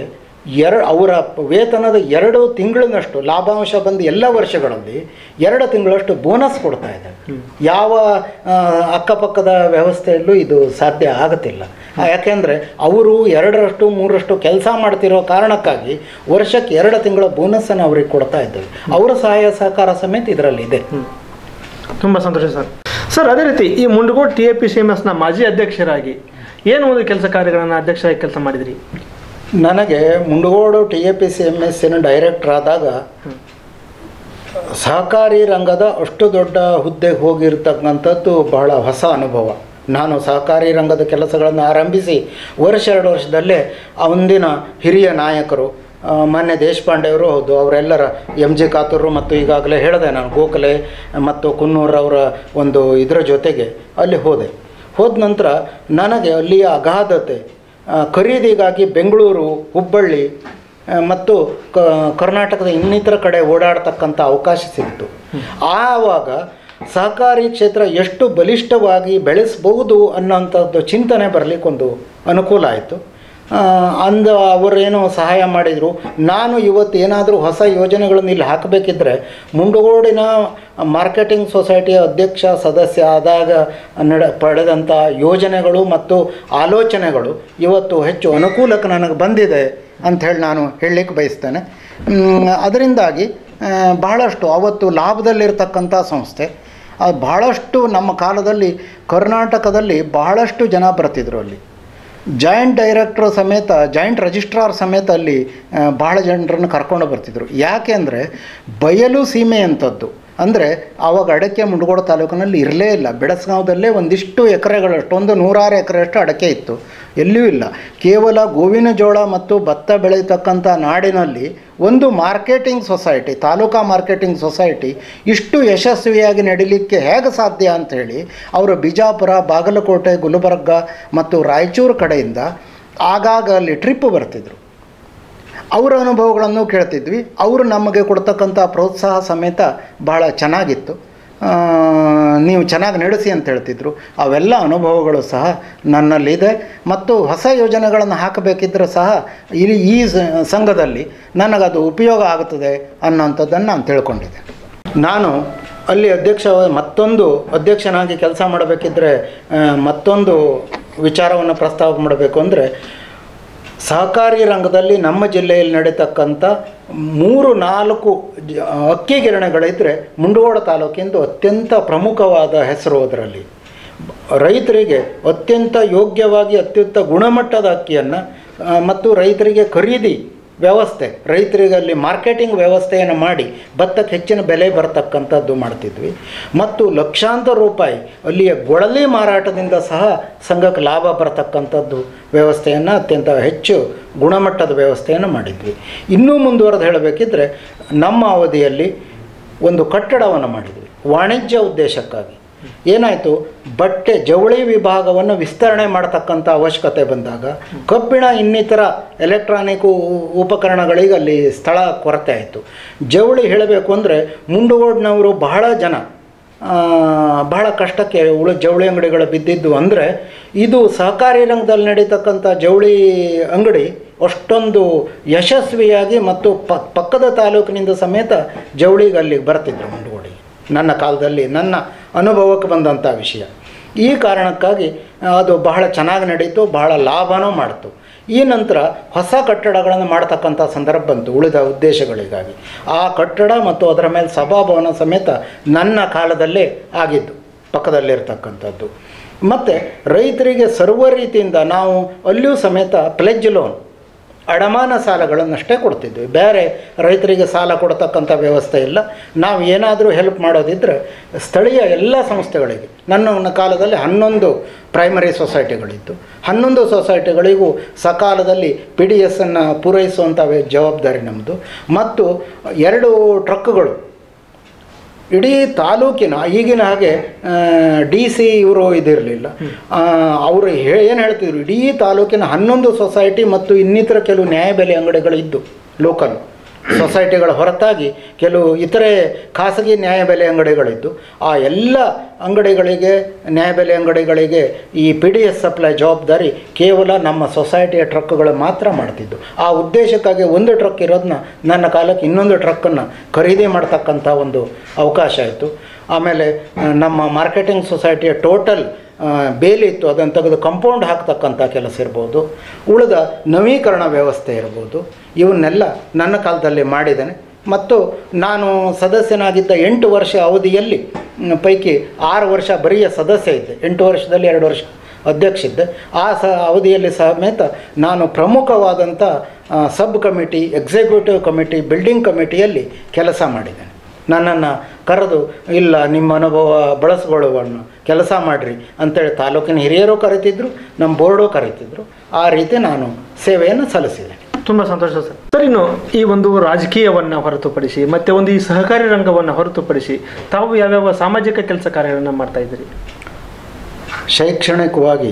ಎರ ಅವರ ವೇತನದ ಎರಡು ತಿಂಗಳಿನಷ್ಟು ಲಾಭಾಂಶ ಬಂದು ಎಲ್ಲ ವರ್ಷಗಳಲ್ಲಿ ಎರಡು ತಿಂಗಳಷ್ಟು ಬೋನಸ್ ಕೊಡ್ತಾ ಇದೆ ಯಾವ ಆ, ಅಕ್ಕಪಕ್ಕದ ವ್ಯವಸ್ಥೆಯಲ್ಲೂ ಇದು ಸಾಧ್ಯ ಆಗುತ್ತಿಲ್ಲ ಆ, ಯಾಕೆಂದರೆ ಅವರು ಎರಡರಷ್ಟು ಮೂರರಷ್ಟು ಕೆಲಸ ಮಾಡ್ತಿರೋ ಕಾರಣಕ್ಕಾಗಿ ವರ್ಷಕ್ಕೆ ಎರಡು ತಿಂಗಳ ಬೋನಸ್ಸನ್ನು ಅವ್ರಿಗೆ ಕೊಡ್ತಾ ಇದ್ದೇವೆ ಅವರ ಸಹಾಯ ಸಹಕಾರ ಸಮೇತ ಇದರಲ್ಲಿ ಇದೆ ತುಂಬ ಸಂತೋಷ ಸರ್ ಸರ್ ಅದೇ ರೀತಿ ಈ Mundgod T A P C M ಎಸ್ನ ಮಾಜಿ ಅಧ್ಯಕ್ಷರಾಗಿ ಏನು ಒಂದು ಕೆಲಸ ಕಾರ್ಯಗಳನ್ನು ಅಧ್ಯಕ್ಷರಾಗಿ ಕೆಲಸ ಮಾಡಿದ್ರಿ ನನಗೆ Mundgod T A P C M ಎಸ್ಸಿನ ಡೈರೆಕ್ಟರ್ ಆದಾಗ ಸಹಕಾರಿ ರಂಗದ ಅಷ್ಟು ದೊಡ್ಡ ಹುದ್ದೆಗೆ ಹೋಗಿರ್ತಕ್ಕಂಥದ್ದು ಬಹಳ ಹೊಸ ಅನುಭವ ನಾನು ಸಹಕಾರಿ ರಂಗದ ಕೆಲಸಗಳನ್ನು ಆರಂಭಿಸಿ ವರ್ಷ ಎರಡು ವರ್ಷದಲ್ಲೇ ಅಂದಿನ ಹಿರಿಯ ನಾಯಕರು ಆ, ಮಾನ್ಯ ದೇಶಪಾಂಡೆಯವರು ಹೌದು ಅವರೆಲ್ಲರ ಎಮ್ ಜಿ ಕಾತೂರು ಮತ್ತು ಈಗಾಗಲೇ ಹೇಳಿದೆ ನಾನು ಗೋಖಲೆ ಮತ್ತು ಕುನ್ನೂರ್ ಅವರ ಒಂದು ಇದರ ಜೊತೆಗೆ ಅಲ್ಲಿ ಹೋದೆ ಹೋದ ನಂತರ ನನಗೆ ಅಲ್ಲಿಯ ಅಗಾಧತೆ ಆ, ಖರೀದಿಗಾಗಿ ಬೆಂಗಳೂರು ಹುಬ್ಬಳ್ಳಿ ಆ, ಮತ್ತು ಕ ಕರ್ನಾಟಕದ ಇನ್ನಿತರ ಕಡೆ ಓಡಾಡ್ತಕ್ಕಂಥ ಅವಕಾಶ ಸಿಕ್ತು ಆವಾಗ ಸಹಕಾರಿ ಕ್ಷೇತ್ರ ಎಷ್ಟು ಬಲಿಷ್ಠವಾಗಿ ಬೆಳೆಸ್ಬೋದು ಅನ್ನೋಂಥದ್ದು ಚಿಂತನೆ ಬರಲಿಕ್ಕೊಂದು ಅನುಕೂಲ ಆಯಿತು ಅಂದ ಅವರೇನೋ ಸಹಾಯ ಮಾಡಿದರು ನಾನು ಇವತ್ತು ಏನಾದರೂ ಹೊಸ ಯೋಜನೆಗಳನ್ನು ಇಲ್ಲಿ ಹಾಕಬೇಕಿದ್ರೆ ಮುಂಡಗೋಡಿನ ಮಾರ್ಕೆಟಿಂಗ್ ಸೊಸೈಟಿಯ ಅಧ್ಯಕ್ಷ ಸದಸ್ಯ ಆದಾಗ ನಡ ಪಡೆದಂಥ ಯೋಜನೆಗಳು ಮತ್ತು ಆಲೋಚನೆಗಳು ಇವತ್ತು ಹೆಚ್ಚು ಅನುಕೂಲಕ್ಕೆ ನನಗೆ ಬಂದಿದೆ ಅಂಥೇಳಿ ನಾನು ಹೇಳಲಿಕ್ಕೆ ಬಯಸ್ತೇನೆ ಮ್, ಅದರಿಂದಾಗಿ ಆ, ಬಹಳಷ್ಟು ಅವತ್ತು ಲಾಭದಲ್ಲಿರ್ತಕ್ಕಂಥ ಸಂಸ್ಥೆ ಅದು ಬಹಳಷ್ಟು ನಮ್ಮ ಕಾಲದಲ್ಲಿ ಕರ್ನಾಟಕದಲ್ಲಿ ಬಹಳಷ್ಟು ಜನ ಬರ್ತಿದ್ರು ಅಲ್ಲಿ ಜಾಯಿಂಟ್ ಡೈರೆಕ್ಟ್ರ್ ಸಮೇತ ಜಾಯಿಂಟ್ ರಿಜಿಸ್ಟ್ರಾರ್ ಸಮೇತ ಅಲ್ಲಿ ಆ, ಬಹಳ ಜನರನ್ನು ಕರ್ಕೊಂಡು ಬರ್ತಿದ್ರು ಯಾಕೆ ಅಂದರೆ ಬಯಲು ಸೀಮೆ ಅಂಥದ್ದು ಅಂದರೆ ಆವಾಗ ಅಡಕೆ ಮುಂಡಗೋಡು ತಾಲೂಕಿನಲ್ಲಿ ಇರಲೇ ಇಲ್ಲ ಬೆಡಸ್ಗಾಂವದಲ್ಲೇ ಒಂದಿಷ್ಟು ಎಕರೆಗಳಷ್ಟು ಒಂದು ನೂರಾರು ಎಕರೆಯಷ್ಟು ಅಡಕೆ ಇತ್ತು ಎಲ್ಲಿಯೂ ಇಲ್ಲ ಕೇವಲ ಗೋವಿನ ಜೋಳ ಮತ್ತು ಭತ್ತ ಬೆಳೀತಕ್ಕಂಥ ನಾಡಿನಲ್ಲಿ ಒಂದು marketing society taluka marketing society ಇಷ್ಟು ಯಶಸ್ವಿಯಾಗಿ ನಡೀಲಿಕ್ಕೆ ಹೇಗೆ ಸಾಧ್ಯ ಅಂಥೇಳಿ ಅವರು ಬಿಜಾಪುರ ಬಾಗಲಕೋಟೆ ಗುಲ್ಬರ್ಗ ಮತ್ತು ರಾಯಚೂರು ಕಡೆಯಿಂದ ಆಗಾಗ ಅಲ್ಲಿ ಟ್ರಿಪ್ ಬರ್ತಿದ್ರು ಅವರ ಅನುಭವಗಳನ್ನು ಕೇಳ್ತಿದ್ವಿ ಅವರು ನಮಗೆ ಕೊಡ್ತಕ್ಕಂಥ ಪ್ರೋತ್ಸಾಹ ಸಮೇತ ಬಹಳ ಚೆನ್ನಾಗಿತ್ತು ಆ, ನೀವು ಚೆನ್ನಾಗಿ ನಡೆಸಿ ಅಂತ ಹೇಳ್ತಿದ್ರು ಅವೆಲ್ಲ ಅನುಭವಗಳು ಸಹ ನನ್ನಲ್ಲಿದೆ ಮತ್ತು ಹೊಸ ಯೋಜನೆಗಳನ್ನು ಹಾಕಬೇಕಿದ್ದರೂ ಸಹ ಇಲ್ಲಿ ಈ ಸ- ಸಂಘದಲ್ಲಿ ನನಗದು ಉಪಯೋಗ ಆಗುತ್ತದೆ ಅನ್ನೋಂಥದ್ದನ್ನು ನಾನು ತಿಳ್ಕೊಂಡಿದ್ದೆ ನಾನು ಅಲ್ಲಿ ಅಧ್ಯಕ್ಷ ಮತ್ತೊಂದು ಅಧ್ಯಕ್ಷನಾಗಿ ಕೆಲಸ ಮಾಡಬೇಕಿದ್ರೆ ಆ, ಮತ್ತೊಂದು ವಿಚಾರವನ್ನು ಪ್ರಸ್ತಾವ ಮಾಡಬೇಕು ಅಂದರೆ ಸಹಕಾರಿ ರಂಗದಲ್ಲಿ ನಮ್ಮ ಜಿಲ್ಲೆಯಲ್ಲಿ ನಡೀತಕ್ಕಂಥ ಮೂರು ನಾಲ್ಕು ಜ- ಅಕ್ಕಿ ಗಿರಣಿಗಳಿದ್ದರೆ ಮುಂಡಗೋಡ ತಾಲೂಕಿಂದು ಅತ್ಯಂತ ಪ್ರಮುಖವಾದ ಹೆಸರು ಅದರಲ್ಲಿ ರೈತರಿಗೆ ಅತ್ಯಂತ ಯೋಗ್ಯವಾಗಿ ಅತ್ಯಂತ ಗುಣಮಟ್ಟದ ಅಕ್ಕಿಯನ್ನು ಮತ್ತು ರೈತರಿಗೆ ಖರೀದಿ ವ್ಯವಸ್ಥೆ ರೈತರಿಗೆ ಅಲ್ಲಿ ಮಾರ್ಕೆಟಿಂಗ್ ವ್ಯವಸ್ಥೆಯನ್ನು ಮಾಡಿ ಭತ್ತಕ್ಕೆ ಹೆಚ್ಚಿನ ಬೆಲೆ ಬರತಕ್ಕಂಥದ್ದು ಮಾಡ್ತಿದ್ವಿ ಮತ್ತು ಲಕ್ಷಾಂತರ ರೂಪಾಯಿ ಅಲ್ಲಿಯ ಗೊಳಲಿ ಮಾರಾಟದಿಂದ ಸಹ ಸಂಘಕ್ಕೆ ಲಾಭ ಬರತಕ್ಕಂಥದ್ದು ವ್ಯವಸ್ಥೆಯನ್ನು ಅತ್ಯಂತ ಹೆಚ್ಚು ಗುಣಮಟ್ಟದ ವ್ಯವಸ್ಥೆಯನ್ನು ಮಾಡಿದ್ವಿ ಇನ್ನೂ ಮುಂದುವರೆದು ಹೇಳಬೇಕಿದ್ರೆ ನಮ್ಮ ಅವಧಿಯಲ್ಲಿ ಒಂದು ಕಟ್ಟಡವನ್ನು ಮಾಡಿದ್ವಿ ವಾಣಿಜ್ಯ ಉದ್ದೇಶಕ್ಕಾಗಿ ಏನಾಯಿತು ಬಟ್ಟೆ ಜವಳಿ ವಿಭಾಗವನ್ನು ವಿಸ್ತರಣೆ ಮಾಡತಕ್ಕಂಥ ಅವಶ್ಯಕತೆ ಬಂದಾಗ ಕಬ್ಬಿಣ ಇನ್ನಿತರ ಎಲೆಕ್ಟ್ರಾನಿಕ್ ಉ- ಉಪಕರಣಗಳಿಗೆ ಅಲ್ಲಿ ಸ್ಥಳ ಕೊರತೆ ಆಯಿತು ಜವಳಿ ಹೇಳಬೇಕು ಅಂದರೆ ಮುಂಡಗೋಡ್ನವರು ಬಹಳ ಜನ ಆ, ಬಹಳ ಕಷ್ಟಕ್ಕೆ ಉಳು ಜವಳಿ ಅಂಗಡಿಗಳು ಬಿದ್ದಿದ್ದು ಅಂದರೆ ಇದು ಸಹಕಾರಿ ರಂಗದಲ್ಲಿ ನಡೀತಕ್ಕಂಥ ಜವಳಿ ಅಂಗಡಿ ಅಷ್ಟೊಂದು ಯಶಸ್ವಿಯಾಗಿ ಮತ್ತು ಪ ಪಕ್ಕದ ತಾಲೂಕಿನಿಂದ ಸಮೇತ ಜವಳಿಗೆ ಅಲ್ಲಿಗೆ ಬರ್ತಿದ್ರು ಮುಂಡಗೋಡಿಗೆ ನನ್ನ ಕಾಲದಲ್ಲಿ ನನ್ನ ಅನುಭವಕ್ಕೆ ಬಂದಂಥ ವಿಷಯ ಈ ಕಾರಣಕ್ಕಾಗಿ ಆ, ಅದು ಬಹಳ ಚೆನ್ನಾಗಿ ನಡೀತು ಬಹಳ ಲಾಭನೂ ಮಾಡಿತು ಈ ನಂತರ ಹೊಸ ಕಟ್ಟಡಗಳನ್ನು ಮಾಡ್ತಕ್ಕಂಥ ಸಂದರ್ಭ ಬಂತು ಉಳಿದ ಉದ್ದೇಶಗಳಿಗಾಗಿ ಆ ಕಟ್ಟಡ ಮತ್ತು ಅದರ ಮೇಲೆ ಸಭಾಭವನ ಸಮೇತ ನನ್ನ ಕಾಲದಲ್ಲೇ ಆಗಿದ್ದು ಪಕ್ಕದಲ್ಲಿರ್ತಕ್ಕಂಥದ್ದು ಮತ್ತು ರೈತರಿಗೆ ಸರ್ವ ರೀತಿಯಿಂದ ನಾವು ಅಲ್ಲಿಯೂ ಸಮೇತ ಪ್ಲೆಜ್ ಲೋನ್ ಅಡಮಾನ ಸಾಲಗಳನ್ನಷ್ಟೇ ಕೊಡ್ತಿದ್ವಿ ಬೇರೆ ರೈತರಿಗೆ ಸಾಲ ಕೊಡ್ತಕ್ಕಂಥ ವ್ಯವಸ್ಥೆ ಇಲ್ಲ ನಾವು ಏನಾದರೂ ಹೆಲ್ಪ್ ಮಾಡೋದಿದ್ದರೆ ಸ್ಥಳೀಯ ಎಲ್ಲ ಸಂಸ್ಥೆಗಳಿಗೆ ನನ್ನ ಕಾಲದಲ್ಲಿ ಹನ್ನೊಂದು ಪ್ರೈಮರಿ ಸೊಸೈಟಿಗಳಿತ್ತು ಹನ್ನೊಂದು ಸೊಸೈಟಿಗಳಿಗೂ ಸಕಾಲದಲ್ಲಿ ಪಿ ಡಿ ಎಸ್ಸನ್ನು ಪೂರೈಸುವಂಥ ವ್ಯ- ಜವಾಬ್ದಾರಿ ನಮ್ಮದು ಮತ್ತು ಎರಡು ಟ್ರಕ್ಗಳು ಇಡೀ ತಾಲೂಕಿನ ಈಗಿನ ಹಾಗೆ ಡಿ ಸಿ ಇವರು ಇದಿರಲಿಲ್ಲ ಅವರು ಏನು ಹೇಳ್ತಿದ್ರು ಇಡೀ ತಾಲೂಕಿನ ಹನ್ನೊಂದು ಸೊಸೈಟಿ ಮತ್ತು ಇನ್ನಿತರ ಕೆಲವು ನ್ಯಾಯಬೆಲೆ ಅಂಗಡಿಗಳಿದ್ದು ಲೋಕಲ್ ಸೊಸೈಟಿಗಳ ಹೊರತಾಗಿ ಕೆಲವು ಇತರೆ ಖಾಸಗಿ ನ್ಯಾಯಬೆಲೆ ಅಂಗಡಿಗಳಿದ್ದು ಆ ಎಲ್ಲ ಅಂಗಡಿಗಳಿಗೆ ನ್ಯಾಯಬೆಲೆ ಅಂಗಡಿಗಳಿಗೆ ಈ ಪಿ ಡಿ ಎಸ್ ಸಪ್ಲೈ ಜವಾಬ್ದಾರಿ ಕೇವಲ ನಮ್ಮ ಸೊಸೈಟಿಯ ಟ್ರಕ್ಗಳು ಮಾತ್ರ ಮಾಡ್ತಿದ್ದು ಆ ಉದ್ದೇಶಕ್ಕಾಗಿ ಒಂದು ಟ್ರಕ್ ಇರೋದನ್ನ ನನ್ನ ಕಾಲಕ್ಕೆ ಇನ್ನೊಂದು ಟ್ರಕ್ಕನ್ನು ಖರೀದಿ ಮಾಡ್ತಕ್ಕಂಥ ಒಂದು ಅವಕಾಶ ಆಯಿತು ಆಮೇಲೆ ಆ, ನಮ್ಮ ಮಾರ್ಕೆಟಿಂಗ್ ಸೊಸೈಟಿಯ ಟೋಟಲ್ ಬೇಲಿ ಇತ್ತು ಅದನ್ನು ತೆಗೆದು ಕಂಪೌಂಡ್ ಹಾಕ್ತಕ್ಕಂಥ ಕೆಲಸ ಇರ್ಬೋದು ಉಳಿದ ನವೀಕರಣ ವ್ಯವಸ್ಥೆ ಇರ್ಬೋದು ಇವನ್ನೆಲ್ಲ ನನ್ನ ಕಾಲದಲ್ಲಿ ಮಾಡಿದ್ದೇನೆ ಮತ್ತು ನಾನು ಸದಸ್ಯನಾಗಿದ್ದ ಎಂಟು ವರ್ಷ ಅವಧಿಯಲ್ಲಿ ಮ್, ಪೈಕಿ ಆರು ವರ್ಷ ಬರಿಯ ಸದಸ್ಯ ಇದ್ದೆ ಎಂಟು ವರ್ಷದಲ್ಲಿ ಎರಡು ವರ್ಷ ಅಧ್ಯಕ್ಷ ಇದ್ದೆ ಆ ಸ ಅವಧಿಯಲ್ಲಿ ಸಮೇತ ನಾನು ಪ್ರಮುಖವಾದಂಥ ಆ, sub committee executive committee building ಕಮಿಟಿಯಲ್ಲಿ ಕೆಲಸ ಮಾಡಿದ್ದೇನೆ ನನ್ನನ್ನು ಕರೆದು ಇಲ್ಲ ನಿಮ್ಮ ಅನುಭವ ಬಳಸ್ಕೊಳ್ಳುವನ್ನು ಕೆಲಸ ಮಾಡಿರಿ ಅಂತೇಳಿ ತಾಲೂಕಿನ ಹಿರಿಯರು ಕರಿತಿದ್ರು ನಮ್ಮ ಬೋರ್ಡು ಕರಿತಿದ್ರು ಆ ರೀತಿ ನಾನು ಸೇವೆಯನ್ನು ಸಲ್ಲಿಸಿದೆ ತುಂಬ ಸಂತೋಷ ಸರ್ ಸರ್ ಇನ್ನು ಈ ಒಂದು ರಾಜಕೀಯವನ್ನು ಹೊರತುಪಡಿಸಿ ಮತ್ತೆ ಒಂದು ಈ ಸಹಕಾರಿ ರಂಗವನ್ನು ಹೊರತುಪಡಿಸಿ ತಾವು ಯಾವ್ಯಾವ ಸಾಮಾಜಿಕ ಕೆಲಸ ಕಾರ್ಯಗಳನ್ನು ಮಾಡ್ತಾ ಇದ್ದೀರಿ ಶೈಕ್ಷಣಿಕವಾಗಿ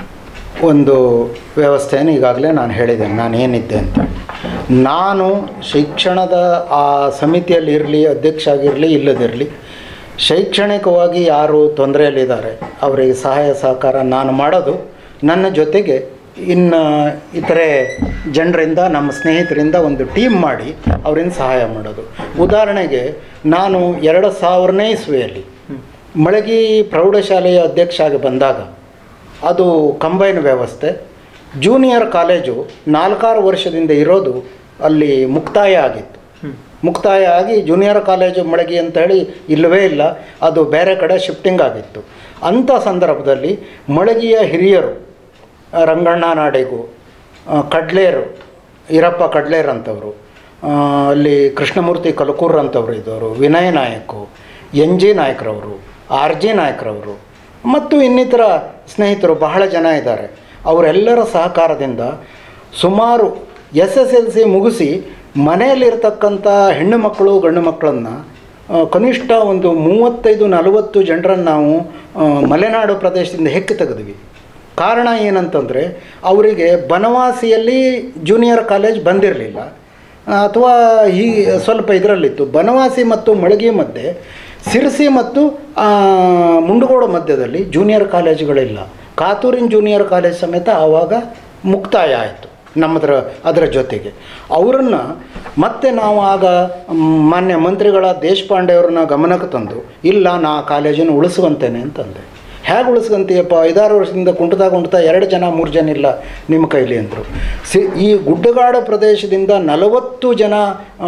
ಒಂದು ವ್ಯವಸ್ಥೆಯನ್ನು ಈಗಾಗಲೇ ನಾನು ಹೇಳಿದ್ದೇನೆ ನಾನು ಏನಿದ್ದೆ ಅಂತ ನಾನು ಶಿಕ್ಷಣದ ಆ ಸಮಿತಿಯಲ್ಲಿ ಇರಲಿ ಅಧ್ಯಕ್ಷ ಆಗಿರಲಿ ಇಲ್ಲದಿರಲಿ ಶೈಕ್ಷಣಿಕವಾಗಿ ಯಾರು ತೊಂದರೆಯಲ್ಲಿದ್ದಾರೆ ಅವರಿಗೆ ಸಹಾಯ ಸಹಕಾರ ನಾನು ಮಾಡೋದು ನನ್ನ ಜೊತೆಗೆ ಇನ್ನು ಇತರೆ ಜನರಿಂದ ನಮ್ಮ ಸ್ನೇಹಿತರಿಂದ ಒಂದು ಟೀಮ್ ಮಾಡಿ ಅವರಿಂದ ಸಹಾಯ ಮಾಡೋದು ಉದಾಹರಣೆಗೆ ನಾನು ಎರಡು ಸಾವಿರನೇ ಇಸ್ವಿಯಲ್ಲಿ ಮಳಗಿ ಪ್ರೌಢಶಾಲೆಯ ಅಧ್ಯಕ್ಷ ಆಗಿ ಬಂದಾಗ ಅದು ಕಂಬೈನ್ ವ್ಯವಸ್ಥೆ ಜೂನಿಯರ್ ಕಾಲೇಜು ನಾಲ್ಕಾರು ವರ್ಷದಿಂದ ಇರೋದು ಅಲ್ಲಿ ಮುಕ್ತಾಯ ಆಗಿತ್ತು ಮುಕ್ತಾಯ ಆಗಿ ಜೂನಿಯರ್ ಕಾಲೇಜು ಮಳಗಿ ಅಂತ ಹೇಳಿ ಇಲ್ಲವೇ ಇಲ್ಲ ಅದು ಬೇರೆ ಕಡೆ ಶಿಫ್ಟಿಂಗ್ ಆಗಿತ್ತು ಅಂಥ ಸಂದರ್ಭದಲ್ಲಿ ಮಳಗಿಯ ಹಿರಿಯರು ಆ, ರಂಗಣ್ಣ ನಾಡಿಗು ಆ, ಕಡ್ಲೇರು ಈರಪ್ಪ ಕಡ್ಲೇರ್ ಅಂತವರು ಆ, ಅಲ್ಲಿ ಕೃಷ್ಣಮೂರ್ತಿ ಕಲಕೂರ್ ಅಂತವರು ಇದ್ದವರು ವಿನಯ್ ನಾಯಕು ಎನ್ ಜಿ ನಾಯಕರವರು ಆರ್ ಜಿ ನಾಯಕರವರು ಮತ್ತು ಇನ್ನಿತರ ಸ್ನೇಹಿತರು ಬಹಳ ಜನ ಇದ್ದಾರೆ ಅವರೆಲ್ಲರ ಸಹಕಾರದಿಂದ ಸುಮಾರು ಎಸ್ ಎಸ್ ಎಲ್ ಸಿ ಮುಗಿಸಿ ಮನೆಯಲ್ಲಿರ್ತಕ್ಕಂಥ ಹೆಣ್ಣು ಮಕ್ಕಳು ಗಂಡು ಮಕ್ಕಳನ್ನು ಆ, ಕನಿಷ್ಠ ಒಂದು ಮೂವತ್ತೈದು ನಲವತ್ತು ಜನರನ್ನು ನಾವು ಆ, ಮಲೆನಾಡು ಪ್ರದೇಶದಿಂದ ಹೆಕ್ಕಿ ತೆಗೆದ್ವಿ ಕಾರಣ ಏನಂತಂದರೆ ಅವರಿಗೆ ಬನವಾಸಿಯಲ್ಲಿ ಜೂನಿಯರ್ ಕಾಲೇಜ್ ಬಂದಿರಲಿಲ್ಲ ಅಥವಾ ಈ ಸ್ವಲ್ಪ ಇದರಲ್ಲಿತ್ತು ಬನವಾಸಿ ಮತ್ತು ಮಳಗಿ ಮಧ್ಯೆ ಸಿರ್ಸಿ ಮತ್ತು ಆ, ಮುಂಡಗೋಡು ಮಧ್ಯದಲ್ಲಿ ಜೂನಿಯರ್ ಕಾಲೇಜುಗಳಿಲ್ಲ ಕಾತೂರಿನ ಜೂನಿಯರ್ ಕಾಲೇಜ್ ಸಮೇತ ಆವಾಗ ಮುಕ್ತಾಯ ಆಯಿತು ನಮ್ಮದ್ರ ಅದರ ಜೊತೆಗೆ ಅವರನ್ನು ಮತ್ತೆ ನಾವು ಆಗ ಮ್, ಮಾನ್ಯ ಮಂತ್ರಿಗಳ ದೇಶಪಾಂಡೆ ಅವ್ರನ್ನ ಗಮನಕ್ಕೆ ತಂದು ಇಲ್ಲ ನಾ ಆ ಕಾಲೇಜನ್ನು ಉಳಿಸುವಂತೇನೆ ಅಂತಂದೆ ಹೇಗೆ ಉಳಿಸ್ಕೊಂತೀಯಪ್ಪ ಐದಾರು ವರ್ಷದಿಂದ ಕುಂಟುತ್ತಾ ಕುಂಟುತ್ತಾ ಎರಡು ಜನ ಮೂರು ಜನ ಇಲ್ಲ ನಿಮ್ಮ ಕೈಲಿ ಅಂದರು ಸಿ ಈ ಗುಡ್ಡಗಾಡು ಪ್ರದೇಶದಿಂದ ನಲವತ್ತು ಜನ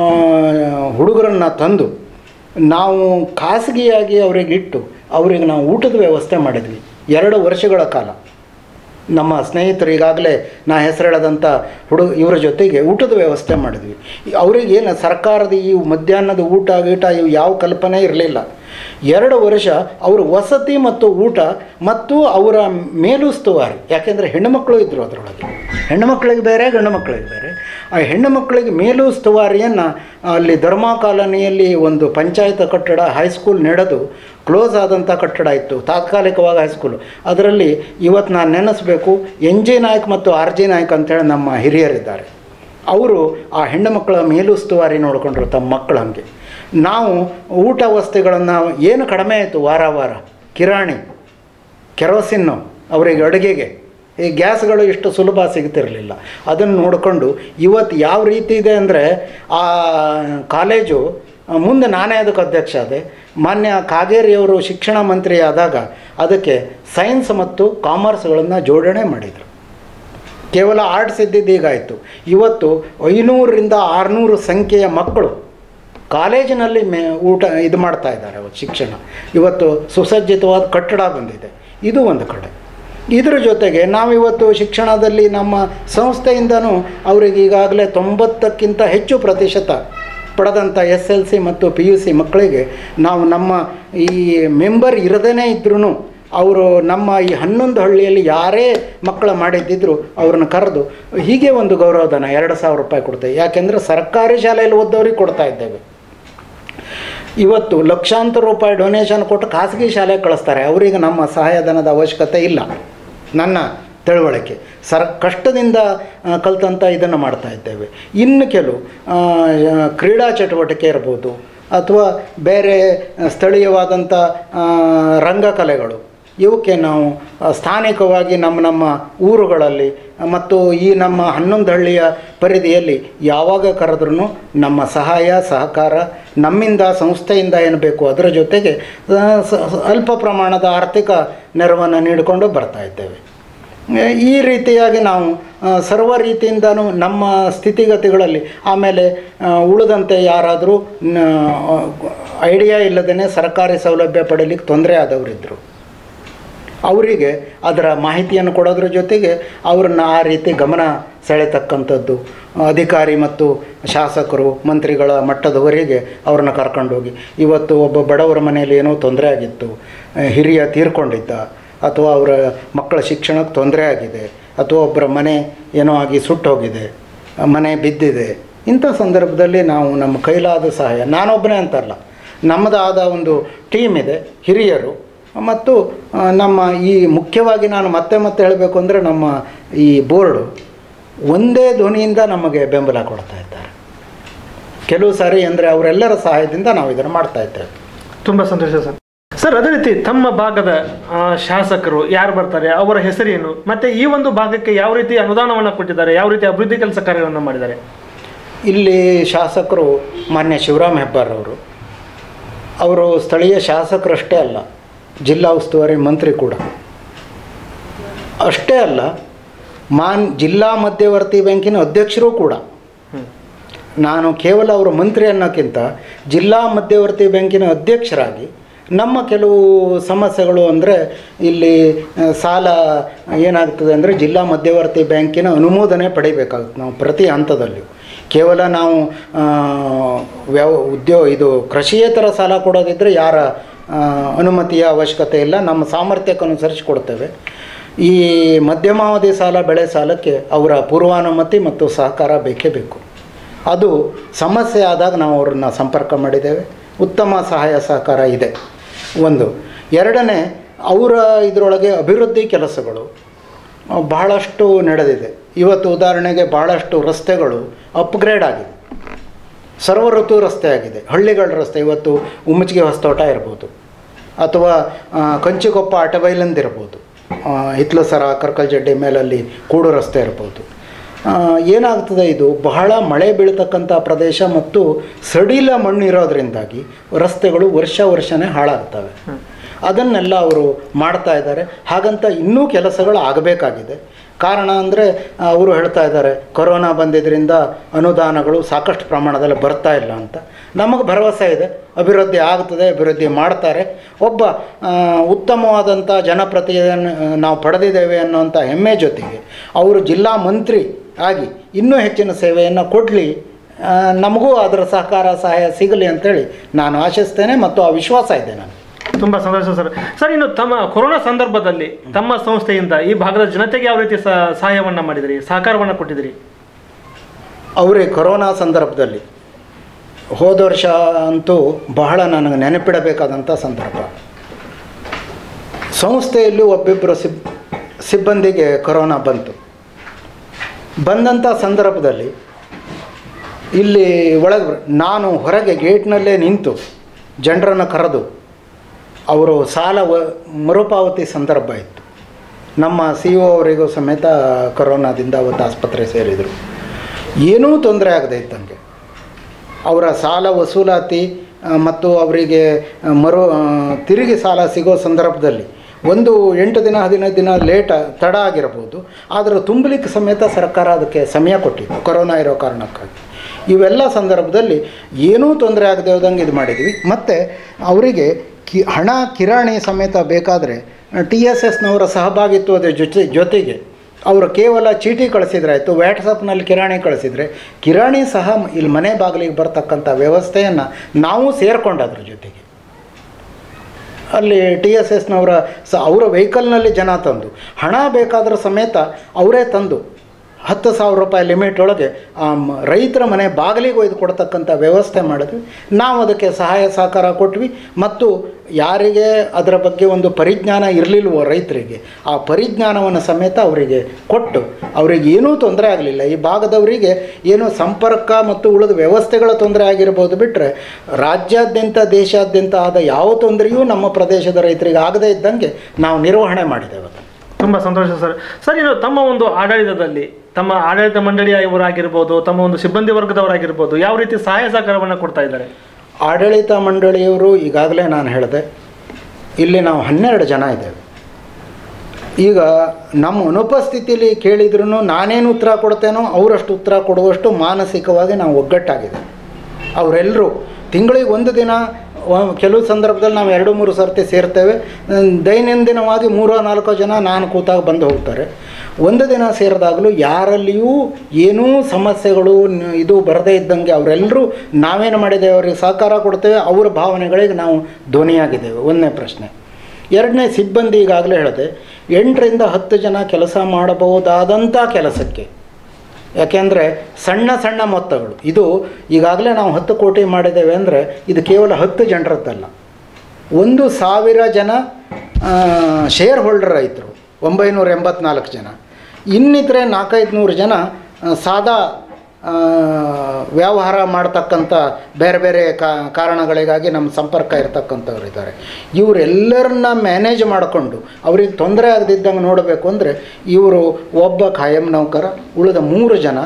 ಹುಡುಗರನ್ನು ತಂದು ನಾವು ಖಾಸಗಿಯಾಗಿ ಅವರಿಗೆ ಇಟ್ಟು ಅವರಿಗೆ ನಾವು ಊಟದ ವ್ಯವಸ್ಥೆ ಮಾಡಿದ್ವಿ ಎರಡು ವರ್ಷಗಳ ಕಾಲ ನಮ್ಮ ಸ್ನೇಹಿತರು ಈಗಾಗಲೇ ನಾ ಹೆಸರೇಳದಂಥ ಹುಡುಗ ಇವರ ಜೊತೆಗೆ ಊಟದ ವ್ಯವಸ್ಥೆ ಮಾಡಿದ್ವಿ ಅವರಿಗೇನು ಸರ್ಕಾರದ ಈ ಮಧ್ಯಾಹ್ನದ ಊಟ ಗೀಟ ಇವು ಯಾವ ಕಲ್ಪನೆ ಇರಲಿಲ್ಲ ಎರಡು ವರ್ಷ ಅವರು ವಸತಿ ಮತ್ತು ಊಟ ಮತ್ತು ಅವರ ಮೇಲುಸ್ತುವಾರಿ ಯಾಕೆಂದರೆ ಹೆಣ್ಣುಮಕ್ಕಳು ಇದ್ದರು ಅದರೊಳಗೆ ಹೆಣ್ಣುಮಕ್ಕಳಿಗೆ ಬೇರೆ ಗಂಡು ಮಕ್ಕಳಿಗೆ ಬೇರೆ ಆ ಹೆಣ್ಣು ಮಕ್ಕಳಿಗೆ ಮೇಲುಸ್ತುವಾರಿಯನ್ನು ಅಲ್ಲಿ ಧರ್ಮ ಕಾಲೋನಿಯಲ್ಲಿ ಒಂದು ಪಂಚಾಯತ್ ಕಟ್ಟಡ ಹೈಸ್ಕೂಲ್ ನಡೆದು ಕ್ಲೋಸ್ ಆದಂಥ ಕಟ್ಟಡ ಇತ್ತು ತಾತ್ಕಾಲಿಕವಾಗಿ ಹೈಸ್ಕೂಲು ಅದರಲ್ಲಿ ಇವತ್ತು ನಾನು ನೆನೆಸ್ಬೇಕು ಎನ್ ಜಿ ನಾಯಕ್ ಮತ್ತು ಆರ್ ಜಿ ನಾಯಕ್ ಅಂತೇಳಿ ನಮ್ಮ ಹಿರಿಯರಿದ್ದಾರೆ ಅವರು ಆ ಹೆಣ್ಣು ಮಕ್ಕಳ ಮೇಲುಸ್ತುವಾರಿ ನೋಡಿಕೊಂಡ್ರು ತಮ್ಮ ಮಕ್ಕಳು ಹಾಗೆ ನಾವು ಊಟ ವಸ್ತುಗಳನ್ನು ಏನು ಕಡಿಮೆ ಆಯಿತು ವಾರ ವಾರ ಕಿರಾಣಿ ಕೆರೋಸಿನ್ನು ಅವರಿಗೆ ಅಡುಗೆಗೆ ಈ ಗ್ಯಾಸ್ಗಳು ಇಷ್ಟು ಸುಲಭ ಸಿಗ್ತಿರಲಿಲ್ಲ ಅದನ್ನು ನೋಡಿಕೊಂಡು ಇವತ್ತು ಯಾವ ರೀತಿ ಇದೆ ಅಂದರೆ ಆ ಕಾಲೇಜು ಆ, ಮುಂದೆ ನಾನೇ ಅದಕ್ಕೆ ಅಧ್ಯಕ್ಷ ಆದೆ ಮಾನ್ಯ ಕಾಗೇರಿಯವರು ಶಿಕ್ಷಣ ಮಂತ್ರಿ ಆದಾಗ ಅದಕ್ಕೆ ಸೈನ್ಸ್ ಮತ್ತು ಕಾಮರ್ಸ್ಗಳನ್ನು ಜೋಡಣೆ ಮಾಡಿದರು ಕೇವಲ ಆರ್ಟ್ಸ್ ಇದ್ದಿದ್ದು ಹೀಗಾಯಿತು ಇವತ್ತು ಐನೂರರಿಂದ ಆರುನೂರು ಸಂಖ್ಯೆಯ ಮಕ್ಕಳು ಕಾಲೇಜಿನಲ್ಲಿ ಮೇ ಊಟ ಇದು ಮಾಡ್ತಾ ಇದ್ದಾರೆ ಅವತ್ತು ಶಿಕ್ಷಣ ಇವತ್ತು ಸುಸಜ್ಜಿತವಾದ ಕಟ್ಟಡ ಬಂದಿದೆ ಇದು ಒಂದು ಕಡೆ ಇದರ ಜೊತೆಗೆ ನಾವಿವತ್ತು ಶಿಕ್ಷಣದಲ್ಲಿ ನಮ್ಮ ಸಂಸ್ಥೆಯಿಂದನೂ ಅವರಿಗೆ ಈಗಾಗಲೇ ತೊಂಬತ್ತಕ್ಕಿಂತ ಹೆಚ್ಚು ಪ್ರತಿಶತ ಪಡೆದಂಥ ಎಸ್ ಎಲ್ ಸಿ ಮತ್ತು ಪಿ ಯು ಸಿ ಮಕ್ಕಳಿಗೆ ನಾವು ನಮ್ಮ ಈ ಮೆಂಬರ್ ಇರದೇ ಇದ್ರೂ ಅವರು ನಮ್ಮ ಈ ಹನ್ನೊಂದು ಹಳ್ಳಿಯಲ್ಲಿ ಯಾರೇ ಮಕ್ಕಳು ಮಾಡಿದ್ದಿದ್ರು ಅವ್ರನ್ನ ಕರೆದು ಹೀಗೆ ಒಂದು ಗೌರವಧನ ಎರಡು ಸಾವಿರ ರೂಪಾಯಿ ಕೊಡ್ತೇವೆ ಯಾಕೆಂದರೆ ಸರ್ಕಾರಿ ಶಾಲೆಯಲ್ಲಿ ಓದೋರಿಗೆ ಕೊಡ್ತಾ ಇದ್ದೇವೆ ಇವತ್ತು ಲಕ್ಷಾಂತರ ರೂಪಾಯಿ ಡೊನೇಷನ್ ಕೊಟ್ಟು ಖಾಸಗಿ ಶಾಲೆಗೆ ಕಳಿಸ್ತಾರೆ ಅವರಿಗೆ ನಮ್ಮ ಸಹಾಯಧನದ ಅವಶ್ಯಕತೆ ಇಲ್ಲ ನನ್ನ ತಿಳುವಳಿಕೆ ಸರ ಕಷ್ಟದಿಂದ ಆ, ಕಲ್ತಂಥ ಇದನ್ನು ಮಾಡ್ತಾ ಇದ್ದೇವೆ ಇನ್ನು ಕೆಲವು ಆ, ಕ್ರೀಡಾ ಚಟುವಟಿಕೆ ಇರ್ಬೋದು ಅಥವಾ ಬೇರೆ ಸ್ಥಳೀಯವಾದಂಥ ಆ, ರಂಗಕಲೆಗಳು ಇವಕ್ಕೆ ನಾವು ಆ, ಸ್ಥಾನಿಕವಾಗಿ ನಮ್ಮ ನಮ್ಮ ಊರುಗಳಲ್ಲಿ ಮತ್ತು ಈ ನಮ್ಮ ಹನ್ನೊಂದು ಹಳ್ಳಿಯ ಪರಿಧಿಯಲ್ಲಿ ಯಾವಾಗ ಕರೆದ್ರೂ ನಮ್ಮ ಸಹಾಯ ಸಹಕಾರ ನಮ್ಮಿಂದ ಸಂಸ್ಥೆಯಿಂದ ಏನು ಬೇಕು ಅದರ ಜೊತೆಗೆ ಆ, ಸ- ಸ- ಅಲ್ಪ ಪ್ರಮಾಣದ ಆರ್ಥಿಕ ನೆರವನ್ನು ನೀಡಿಕೊಂಡು ಬರ್ತಾ ಇದ್ದೇವೆ ಎ- ಈ ರೀತಿಯಾಗಿ ನಾವು ಆ, ಸರ್ವ ರೀತಿಯಿಂದನೂ ನಮ್ಮ ಸ್ಥಿತಿಗತಿಗಳಲ್ಲಿ ಆಮೇಲೆ ಆ, ಉಳಿದಂತೆ ಯಾರಾದರೂ ಐಡಿಯಾ ಇಲ್ಲದೇ ಸರ್ಕಾರಿ ಸೌಲಭ್ಯ ಪಡೀಲಿಕ್ಕೆ ತೊಂದರೆ ಆದವರಿದ್ದರು ಅವರಿಗೆ ಅದರ ಮಾಹಿತಿಯನ್ನು ಕೊಡೋದ್ರ ಜೊತೆಗೆ ಅವ್ರನ್ನ ಆ ರೀತಿ ಗಮನ ಸೆಳೆತಕ್ಕಂಥದ್ದು ಅಧಿಕಾರಿ ಮತ್ತು ಶಾಸಕರು ಮಂತ್ರಿಗಳ ಮಟ್ಟದವರೆಗೆ ಅವ್ರನ್ನ ಕರ್ಕೊಂಡೋಗಿ ಇವತ್ತು ಒಬ್ಬ ಬಡವರ ಮನೆಯಲ್ಲಿ ಏನೋ ತೊಂದರೆ ಆಗಿತ್ತು ಆ, ಹಿರಿಯ ತೀರ್ಕೊಂಡಿದ್ದ ಅಥವಾ ಅವರ ಮಕ್ಕಳ ಶಿಕ್ಷಣಕ್ಕೆ ತೊಂದರೆ ಆಗಿದೆ ಅಥವಾ ಒಬ್ಬರ ಮನೆ ಏನೋ ಆಗಿ ಸುಟ್ಟೋಗಿದೆ ಆ, ಮನೆ ಬಿದ್ದಿದೆ ಇಂಥ ಸಂದರ್ಭದಲ್ಲಿ ನಾವು ನಮ್ಮ ಕೈಲಾದ ಸಹಾಯ ನಾನೊಬ್ಬನೇ ಅಂತಲ್ಲ ನಮ್ಮದಾದ ಒಂದು ಟೀಮ್ ಇದೆ ಹಿರಿಯರು ಮತ್ತು ಆ, ನಮ್ಮ ಈ ಮುಖ್ಯವಾಗಿ ನಾನು ಮತ್ತೆ ಮತ್ತೆ ಹೇಳಬೇಕು ಅಂದರೆ ನಮ್ಮ ಈ ಬೋರ್ಡು ಒಂದೇ ಧ್ವನಿಯಿಂದ ನಮಗೆ ಬೆಂಬಲ ಕೊಡ್ತಾ ಇದ್ದಾರೆ ಕೆಲವು ಸಾರಿ ಅಂದರೆ ಅವರೆಲ್ಲರ ಸಹಾಯದಿಂದ ನಾವು ಇದನ್ನು ಮಾಡ್ತಾ ಇದ್ದೇವೆ ತುಂಬ ಸಂತೋಷ ಸರ್ ಸರ್ ಅದೇ ರೀತಿ ತಮ್ಮ ಭಾಗದ ಆ, ಶಾಸಕರು ಯಾರು ಬರ್ತಾರೆ ಅವರ ಹೆಸರೇನು ಮತ್ತೆ ಈ ಒಂದು ಭಾಗಕ್ಕೆ ಯಾವ ರೀತಿ ಅನುದಾನವನ್ನು ಕೊಟ್ಟಿದ್ದಾರೆ ಯಾವ ರೀತಿ ಅಭಿವೃದ್ಧಿ ಕೆಲಸ ಕಾರ್ಯಗಳನ್ನು ಮಾಡಿದ್ದಾರೆ ಇಲ್ಲಿ ಶಾಸಕರು ಮಾನ್ಯ ಶಿವರಾಮ್ ಹೆಬ್ಬಾರವರು ಅವರು ಸ್ಥಳೀಯ ಶಾಸಕರಷ್ಟೇ ಅಲ್ಲ ಜಿಲ್ಲಾ ಉಸ್ತುವಾರಿ ಮಂತ್ರಿ ಕೂಡ ಅಷ್ಟೇ ಅಲ್ಲ ಮಾನ್ ಜಿಲ್ಲಾ ಮಧ್ಯವರ್ತಿ ಬ್ಯಾಂಕಿನ ಅಧ್ಯಕ್ಷರೂ ಕೂಡ ನಾನು ಕೇವಲ ಅವರು ಮಂತ್ರಿ ಅನ್ನೋಕ್ಕಿಂತ ಜಿಲ್ಲಾ ಮಧ್ಯವರ್ತಿ ಬ್ಯಾಂಕಿನ ಅಧ್ಯಕ್ಷರಾಗಿ ನಮ್ಮ ಕೆಲವು ಸಮಸ್ಯೆಗಳು ಅಂದರೆ ಇಲ್ಲಿ ಆ, ಸಾಲ ಏನಾಗ್ತದೆ ಅಂದರೆ ಜಿಲ್ಲಾ ಮಧ್ಯವರ್ತಿ ಬ್ಯಾಂಕಿನ ಅನುಮೋದನೆ ಪಡಿಬೇಕಾಗುತ್ತೆ ನಾವು ಪ್ರತಿ ಹಂತದಲ್ಲಿಯೂ ಕೇವಲ ನಾವು ಆ, ವ್ಯವ ಉದ್ಯೋಗ ಇದು ಕೃಷಿಯೇತರ ಸಾಲ ಕೊಡೋದಿದ್ದರೆ ಯಾರ ಆ, ಅನುಮತಿಯ ಅವಶ್ಯಕತೆ ಇಲ್ಲ ನಮ್ಮ ಸಾಮರ್ಥ್ಯಕ್ಕೆ ಅನುಸರಿಸಿ ಕೊಡ್ತೇವೆ ಈ ಮಧ್ಯಮಾವಧಿ ಸಾಲ ಬೆಳೆ ಸಾಲಕ್ಕೆ ಅವರ ಪೂರ್ವಾನುಮತಿ ಮತ್ತು ಸಹಕಾರ ಬೇಕೇ ಬೇಕು ಅದು ಸಮಸ್ಯೆ ಆದಾಗ ನಾವು ಅವ್ರನ್ನ ಸಂಪರ್ಕ ಮಾಡಿದ್ದೇವೆ ಉತ್ತಮ ಸಹಾಯ ಸಹಕಾರ ಇದೆ ಒಂದು ಎರಡನೇ ಅವರ ಇದರೊಳಗೆ ಅಭಿವೃದ್ಧಿ ಕೆಲಸಗಳು ಆ, ಬಹಳಷ್ಟು ನಡೆದಿದೆ ಇವತ್ತು ಉದಾಹರಣೆಗೆ ಬಹಳಷ್ಟು ರಸ್ತೆಗಳು ಅಪ್ಗ್ರೇಡ್ ಆಗಿದೆ ಸರ್ವ ಋತು ರಸ್ತೆ ಆಗಿದೆ ಹಳ್ಳಿಗಳ ರಸ್ತೆ ಇವತ್ತು ಉಮ್ಮಚ್ಚಿಗೆ ಹೊಸತೋಟ ಇರ್ಬೋದು ಅಥವಾ ಆ, ಕಂಚಿಕೊಪ್ಪ ಆಟಬೈಲಂದಿರ್ಬೋದು ಆ, ಹಿತ್ಲಸರ ಕರ್ಕಲ್ಜಡ್ಡಿ ಮೇಲಲ್ಲಿ ಕೂಡು ರಸ್ತೆ ಇರ್ಬೋದು ಆ, ಏನಾಗ್ತದೆ ಇದು ಬಹಳ ಮಳೆ ಬೀಳ್ತಕ್ಕಂಥ ಪ್ರದೇಶ ಮತ್ತು ಸಡಿಲ ಮಣ್ಣು ಇರೋದ್ರಿಂದಾಗಿ ರಸ್ತೆಗಳು ವರ್ಷ ವರ್ಷನೇ ಹಾಳಾಗ್ತವೆ ಅದನ್ನೆಲ್ಲ ಅವರು ಮಾಡ್ತಾ ಇದ್ದಾರೆ ಹಾಗಂತ ಇನ್ನೂ ಕೆಲಸಗಳು ಆಗಬೇಕಾಗಿದೆ ಕಾರಣ ಅಂದರೆ ಅವರು ಹೇಳ್ತಾ ಇದ್ದಾರೆ ಕೊರೋನಾ ಬಂದಿದ್ದರಿಂದ ಅನುದಾನಗಳು ಸಾಕಷ್ಟು ಪ್ರಮಾಣದಲ್ಲಿ ಬರ್ತಾ ಇಲ್ಲ ಅಂತ ನಮಗೆ ಭರವಸೆ ಇದೆ ಅಭಿವೃದ್ಧಿ ಆಗ್ತದೆ ಅಭಿವೃದ್ಧಿ ಮಾಡ್ತಾರೆ ಒಬ್ಬ ಆ, ಉತ್ತಮವಾದಂಥ ಜನಪ್ರತಿನಿಧಿಯನ್ನು ನಾವು ಪಡೆದಿದ್ದೇವೆ ಅನ್ನೋಂಥ ಹೆಮ್ಮೆ ಜೊತೆಗೆ ಅವರು ಜಿಲ್ಲಾ ಮಂತ್ರಿ ಆಗಿ ಇನ್ನೂ ಹೆಚ್ಚಿನ ಸೇವೆಯನ್ನು ಕೊಡಲಿ ನಮಗೂ ಅದರ ಸಹಕಾರ ಸಹಾಯ ಸಿಗಲಿ ಅಂತೇಳಿ ನಾನು ಆಶಿಸ್ತೇನೆ ಮತ್ತು ಆ ವಿಶ್ವಾಸ ಇದೆ ನನಗೆ ತುಂಬ ಸಂತೋಷ ಸರ್ ಸರ್ ಇನ್ನು ತಮ್ಮ ಕೊರೋನಾ ಸಂದರ್ಭದಲ್ಲಿ ತಮ್ಮ ಸಂಸ್ಥೆಯಿಂದ ಈ ಭಾಗದ ಜನತೆಗೆ ಯಾವ ರೀತಿ ಸ- ಸಹಾಯವನ್ನು ಮಾಡಿದಿರಿ ಸಹಕಾರವನ್ನು ಕೊಟ್ಟಿದ್ದೀರಿ ಅವರೇ ಕೊರೋನಾ ಸಂದರ್ಭದಲ್ಲಿ ಹೋದ ವರ್ಷ ಅಂತೂ ಬಹಳ ನನಗೆ ನೆನಪಿಡಬೇಕಾದಂಥ ಸಂದರ್ಭ ಸಂಸ್ಥೆಯಲ್ಲಿ ಒಬ್ಬಿಬ್ಬರು ಸಿಬ್ ಸಿಬ್ಬಂದಿಗೆ ಕೊರೋನಾ ಬಂತು ಬಂದಂಥ ಸಂದರ್ಭದಲ್ಲಿ ಇಲ್ಲಿ ಒಳಗೆ ಬರ್- ನಾನು ಹೊರಗೆ ಗೇಟ್ನಲ್ಲೇ ನಿಂತು ಜನರನ್ನು ಕರೆದು ಅವರು ಸಾಲ ವ ಮರುಪಾವತಿ ಸಂದರ್ಭ ಇತ್ತು ನಮ್ಮ ಸಿ ಒ ಅವರಿಗೂ ಸಮೇತ ಕೊರೋನಾದಿಂದ ಅವತ್ತು ಆಸ್ಪತ್ರೆ ಸೇರಿದರು ಏನೂ ತೊಂದರೆ ಆಗದೆ ಇದ್ದಂಗೆ ಅವರ ಸಾಲ ವಸೂಲಾತಿ ಆ, ಮತ್ತು ಅವರಿಗೆ ಆ, ಮರು ಆ, ತಿರುಗಿ ಸಾಲ ಸಿಗೋ ಸಂದರ್ಭದಲ್ಲಿ ಒಂದು ಎಂಟು ದಿನ ಹದಿನೈದು ದಿನ ಲೇಟ್ ತಡ ಆಗಿರ್ಬೋದು ಆದರೆ ತುಂಬಲಿಕ್ಕೆ ಸಮೇತ ಸರ್ಕಾರ ಅದಕ್ಕೆ ಸಮಯ ಕೊಟ್ಟಿತ್ತು ಕೊರೋನಾ ಇರೋ ಕಾರಣಕ್ಕಾಗಿ ಇವೆಲ್ಲ ಸಂದರ್ಭದಲ್ಲಿ ಏನೂ ತೊಂದರೆ ಆಗದೆ ಹೋದಂಗೆ ಇದು ಮಾಡಿದ್ವಿ ಮತ್ತು ಅವರಿಗೆ ಕಿ ಹಣ ಕಿರಾಣಿ ಸಮೇತ ಬೇಕಾದರೆ ಟಿ ಎಸ್ ಎಸ್ನವರ ಸಹಭಾಗಿತ್ವದ ಜೊತೆ ಜೊತೆಗೆ ಅವರು ಕೇವಲ ಚೀಟಿ ಕಳಿಸಿದ್ರೆ ಆಯಿತು ವ್ಯಾಟ್ಸಪ್ನಲ್ಲಿ ಕಿರಾಣಿ ಕಳಿಸಿದರೆ ಕಿರಾಣಿ ಸಹ ಇಲ್ಲಿ ಮನೆ ಬಾಗಿಲಿಗೆ ಬರ್ತಕ್ಕಂಥ ವ್ಯವಸ್ಥೆಯನ್ನು ನಾವು ಸೇರಿಕೊಂಡು ಅದ್ರ ಜೊತೆಗೆ ಅಲ್ಲಿ ಟಿ ಎಸ್ ಎಸ್ನವರ ಸ ಅವರ ವೆಹಿಕಲ್ನಲ್ಲಿ ಜನ ತಂದು ಹಣ ಬೇಕಾದ್ರೆ ಸಮೇತ ಅವರೇ ತಂದು ಹತ್ತು ಸಾವಿರ ರೂಪಾಯಿ ಲಿಮಿಟ್ ಒಳಗೆ ಆ ಮ- ರೈತರ ಮನೆ ಬಾಗಿಲಿಗೆ ಒಯ್ದು ಕೊಡ್ತಕ್ಕಂಥ ವ್ಯವಸ್ಥೆ ಮಾಡಿದ್ವಿ ನಾವು ಅದಕ್ಕೆ ಸಹಾಯ ಸಹಕಾರ ಕೊಟ್ವಿ ಮತ್ತು ಯಾರಿಗೆ ಅದರ ಬಗ್ಗೆ ಒಂದು ಪರಿಜ್ಞಾನ ಇರಲಿಲ್ವೋ ರೈತರಿಗೆ ಆ ಪರಿಜ್ಞಾನವನ್ನು ಸಮೇತ ಅವರಿಗೆ ಕೊಟ್ಟು ಅವರಿಗೆ ಏನೂ ತೊಂದರೆ ಆಗಲಿಲ್ಲ ಈ ಭಾಗದವರಿಗೆ ಏನೋ ಸಂಪರ್ಕ ಮತ್ತು ಉಳಿದ ವ್ಯವಸ್ಥೆಗಳ ತೊಂದರೆ ಆಗಿರ್ಬೋದು ಬಿಟ್ಟರೆ ರಾಜ್ಯಾದ್ಯಂತ ದೇಶಾದ್ಯಂತ ಆದ ಯಾವ ತೊಂದರೆಯೂ ನಮ್ಮ ಪ್ರದೇಶದ ರೈತರಿಗೆ ಆಗದೇ ಇದ್ದಂಗೆ ನಾವು ನಿರ್ವಹಣೆ ಮಾಡಿದ್ದೇವೆ ಅದನ್ನು ತುಂಬ ಸಂತೋಷ ಸರ್ ಸರ್ ಇನ್ನು ತಮ್ಮ ಒಂದು ಆಡಳಿತದಲ್ಲಿ ತಮ್ಮ ಆಡಳಿತ ಮಂಡಳಿಯ ಇವರಾಗಿರ್ಬೋದು ತಮ್ಮ ಒಂದು ಸಿಬ್ಬಂದಿ ವರ್ಗದವರಾಗಿರ್ಬೋದು ಯಾವ ರೀತಿ ಸಹಾಯ ಸಹಕಾರವನ್ನು ಕೊಡ್ತಾ ಇದ್ದಾರೆ ಆಡಳಿತ ಮಂಡಳಿಯವರು ಈಗಾಗಲೇ ನಾನು ಹೇಳಿದೆ ಇಲ್ಲಿ ನಾವು ಹನ್ನೆರಡು ಜನ ಇದ್ದೇವೆ ಈಗ ನಮ್ಮ ಅನುಪಸ್ಥಿತಿಯಲ್ಲಿ ಕೇಳಿದ್ರೂ ನಾನೇನು ಉತ್ತರ ಕೊಡ್ತೇನೋ ಅವರಷ್ಟು ಉತ್ತರ ಕೊಡುವಷ್ಟು ಮಾನಸಿಕವಾಗಿ ನಾವು ಒಗ್ಗಟ್ಟಾಗಿದೆ ಅವರೆಲ್ಲರೂ ತಿಂಗಳಿಗೆ ಒಂದು ದಿನ ವ- ಕೆಲವು ಸಂದರ್ಭದಲ್ಲಿ ನಾವು ಎರಡು ಮೂರು ಸರ್ತಿ ಸೇರ್ತೇವೆ ಮ್, ದೈನಂದಿನವಾಗಿ ಮೂರೋ ನಾಲ್ಕು ಜನ ನಾನು ಕೂತಾಗ ಬಂದು ಹೋಗ್ತಾರೆ ಒಂದು ದಿನ ಸೇರಿದಾಗಲೂ ಯಾರಲ್ಲಿಯೂ ಏನೂ ಸಮಸ್ಯೆಗಳು ನ- ಇದು ಬರದೇ ಇದ್ದಂಗೆ ಅವರೆಲ್ಲರೂ ನಾವೇನು ಮಾಡಿದ್ದೇವೆ ಅವರಿಗೆ ಸಹಕಾರ ಕೊಡ್ತೇವೆ ಅವರ ಭಾವನೆಗಳಿಗೆ ನಾವು ಧ್ವನಿಯಾಗಿದ್ದೇವೆ ಒಂದನೇ ಪ್ರಶ್ನೆ ಎರಡನೇ ಸಿಬ್ಬಂದಿ ಈಗಾಗಲೇ ಹೇಳಿದೆ ಎಂಟರಿಂದ ಹತ್ತು ಜನ ಕೆಲಸ ಮಾಡಬಹುದಾದಂಥ ಕೆಲಸಕ್ಕೆ ಯಾಕೆಂದರೆ ಸಣ್ಣ ಸಣ್ಣ ಮೊತ್ತಗಳು ಇದು ಈಗಾಗಲೇ ನಾವು ಹತ್ತು ಕೋಟಿ ಮಾಡಿದ್ದೇವೆ ಅಂದರೆ ಇದು ಕೇವಲ ಹತ್ತು ಜನರದ್ದಲ್ಲ ಒಂದು ಸಾವಿರ ಜನ ಶೇರ್ ಹೋಲ್ಡರ್ ರೈತರು ಒಂಬೈನೂರ ಎಂಬತ್ನಾಲ್ಕು ಜನ ಇನ್ನಿತರೆ ನಾಲ್ಕೈದು ನೂರು ಜನ ಆ, ಸಾದಾ ಆ, ವ್ಯವಹಾರ ಮಾಡ್ತಕ್ಕಂಥ ಬೇರೆ ಬೇರೆ ಕಾರಣಗಳಿಗಾಗಿ ನಮ್ಮ ಸಂಪರ್ಕ ಇರ್ತಕ್ಕಂಥವ್ರು ಇದ್ದಾರೆ ಇವರೆಲ್ಲರನ್ನ ಮ್ಯಾನೇಜ್ ಮಾಡಿಕೊಂಡು ಅವ್ರಿಗೆ ತೊಂದರೆ ಆಗದಿದ್ದಂಗೆ ನೋಡಬೇಕು ಅಂದರೆ ಇವರು ಒಬ್ಬ ಖಾಯಂ ನೌಕರ ಉಳಿದ ಮೂರು ಜನ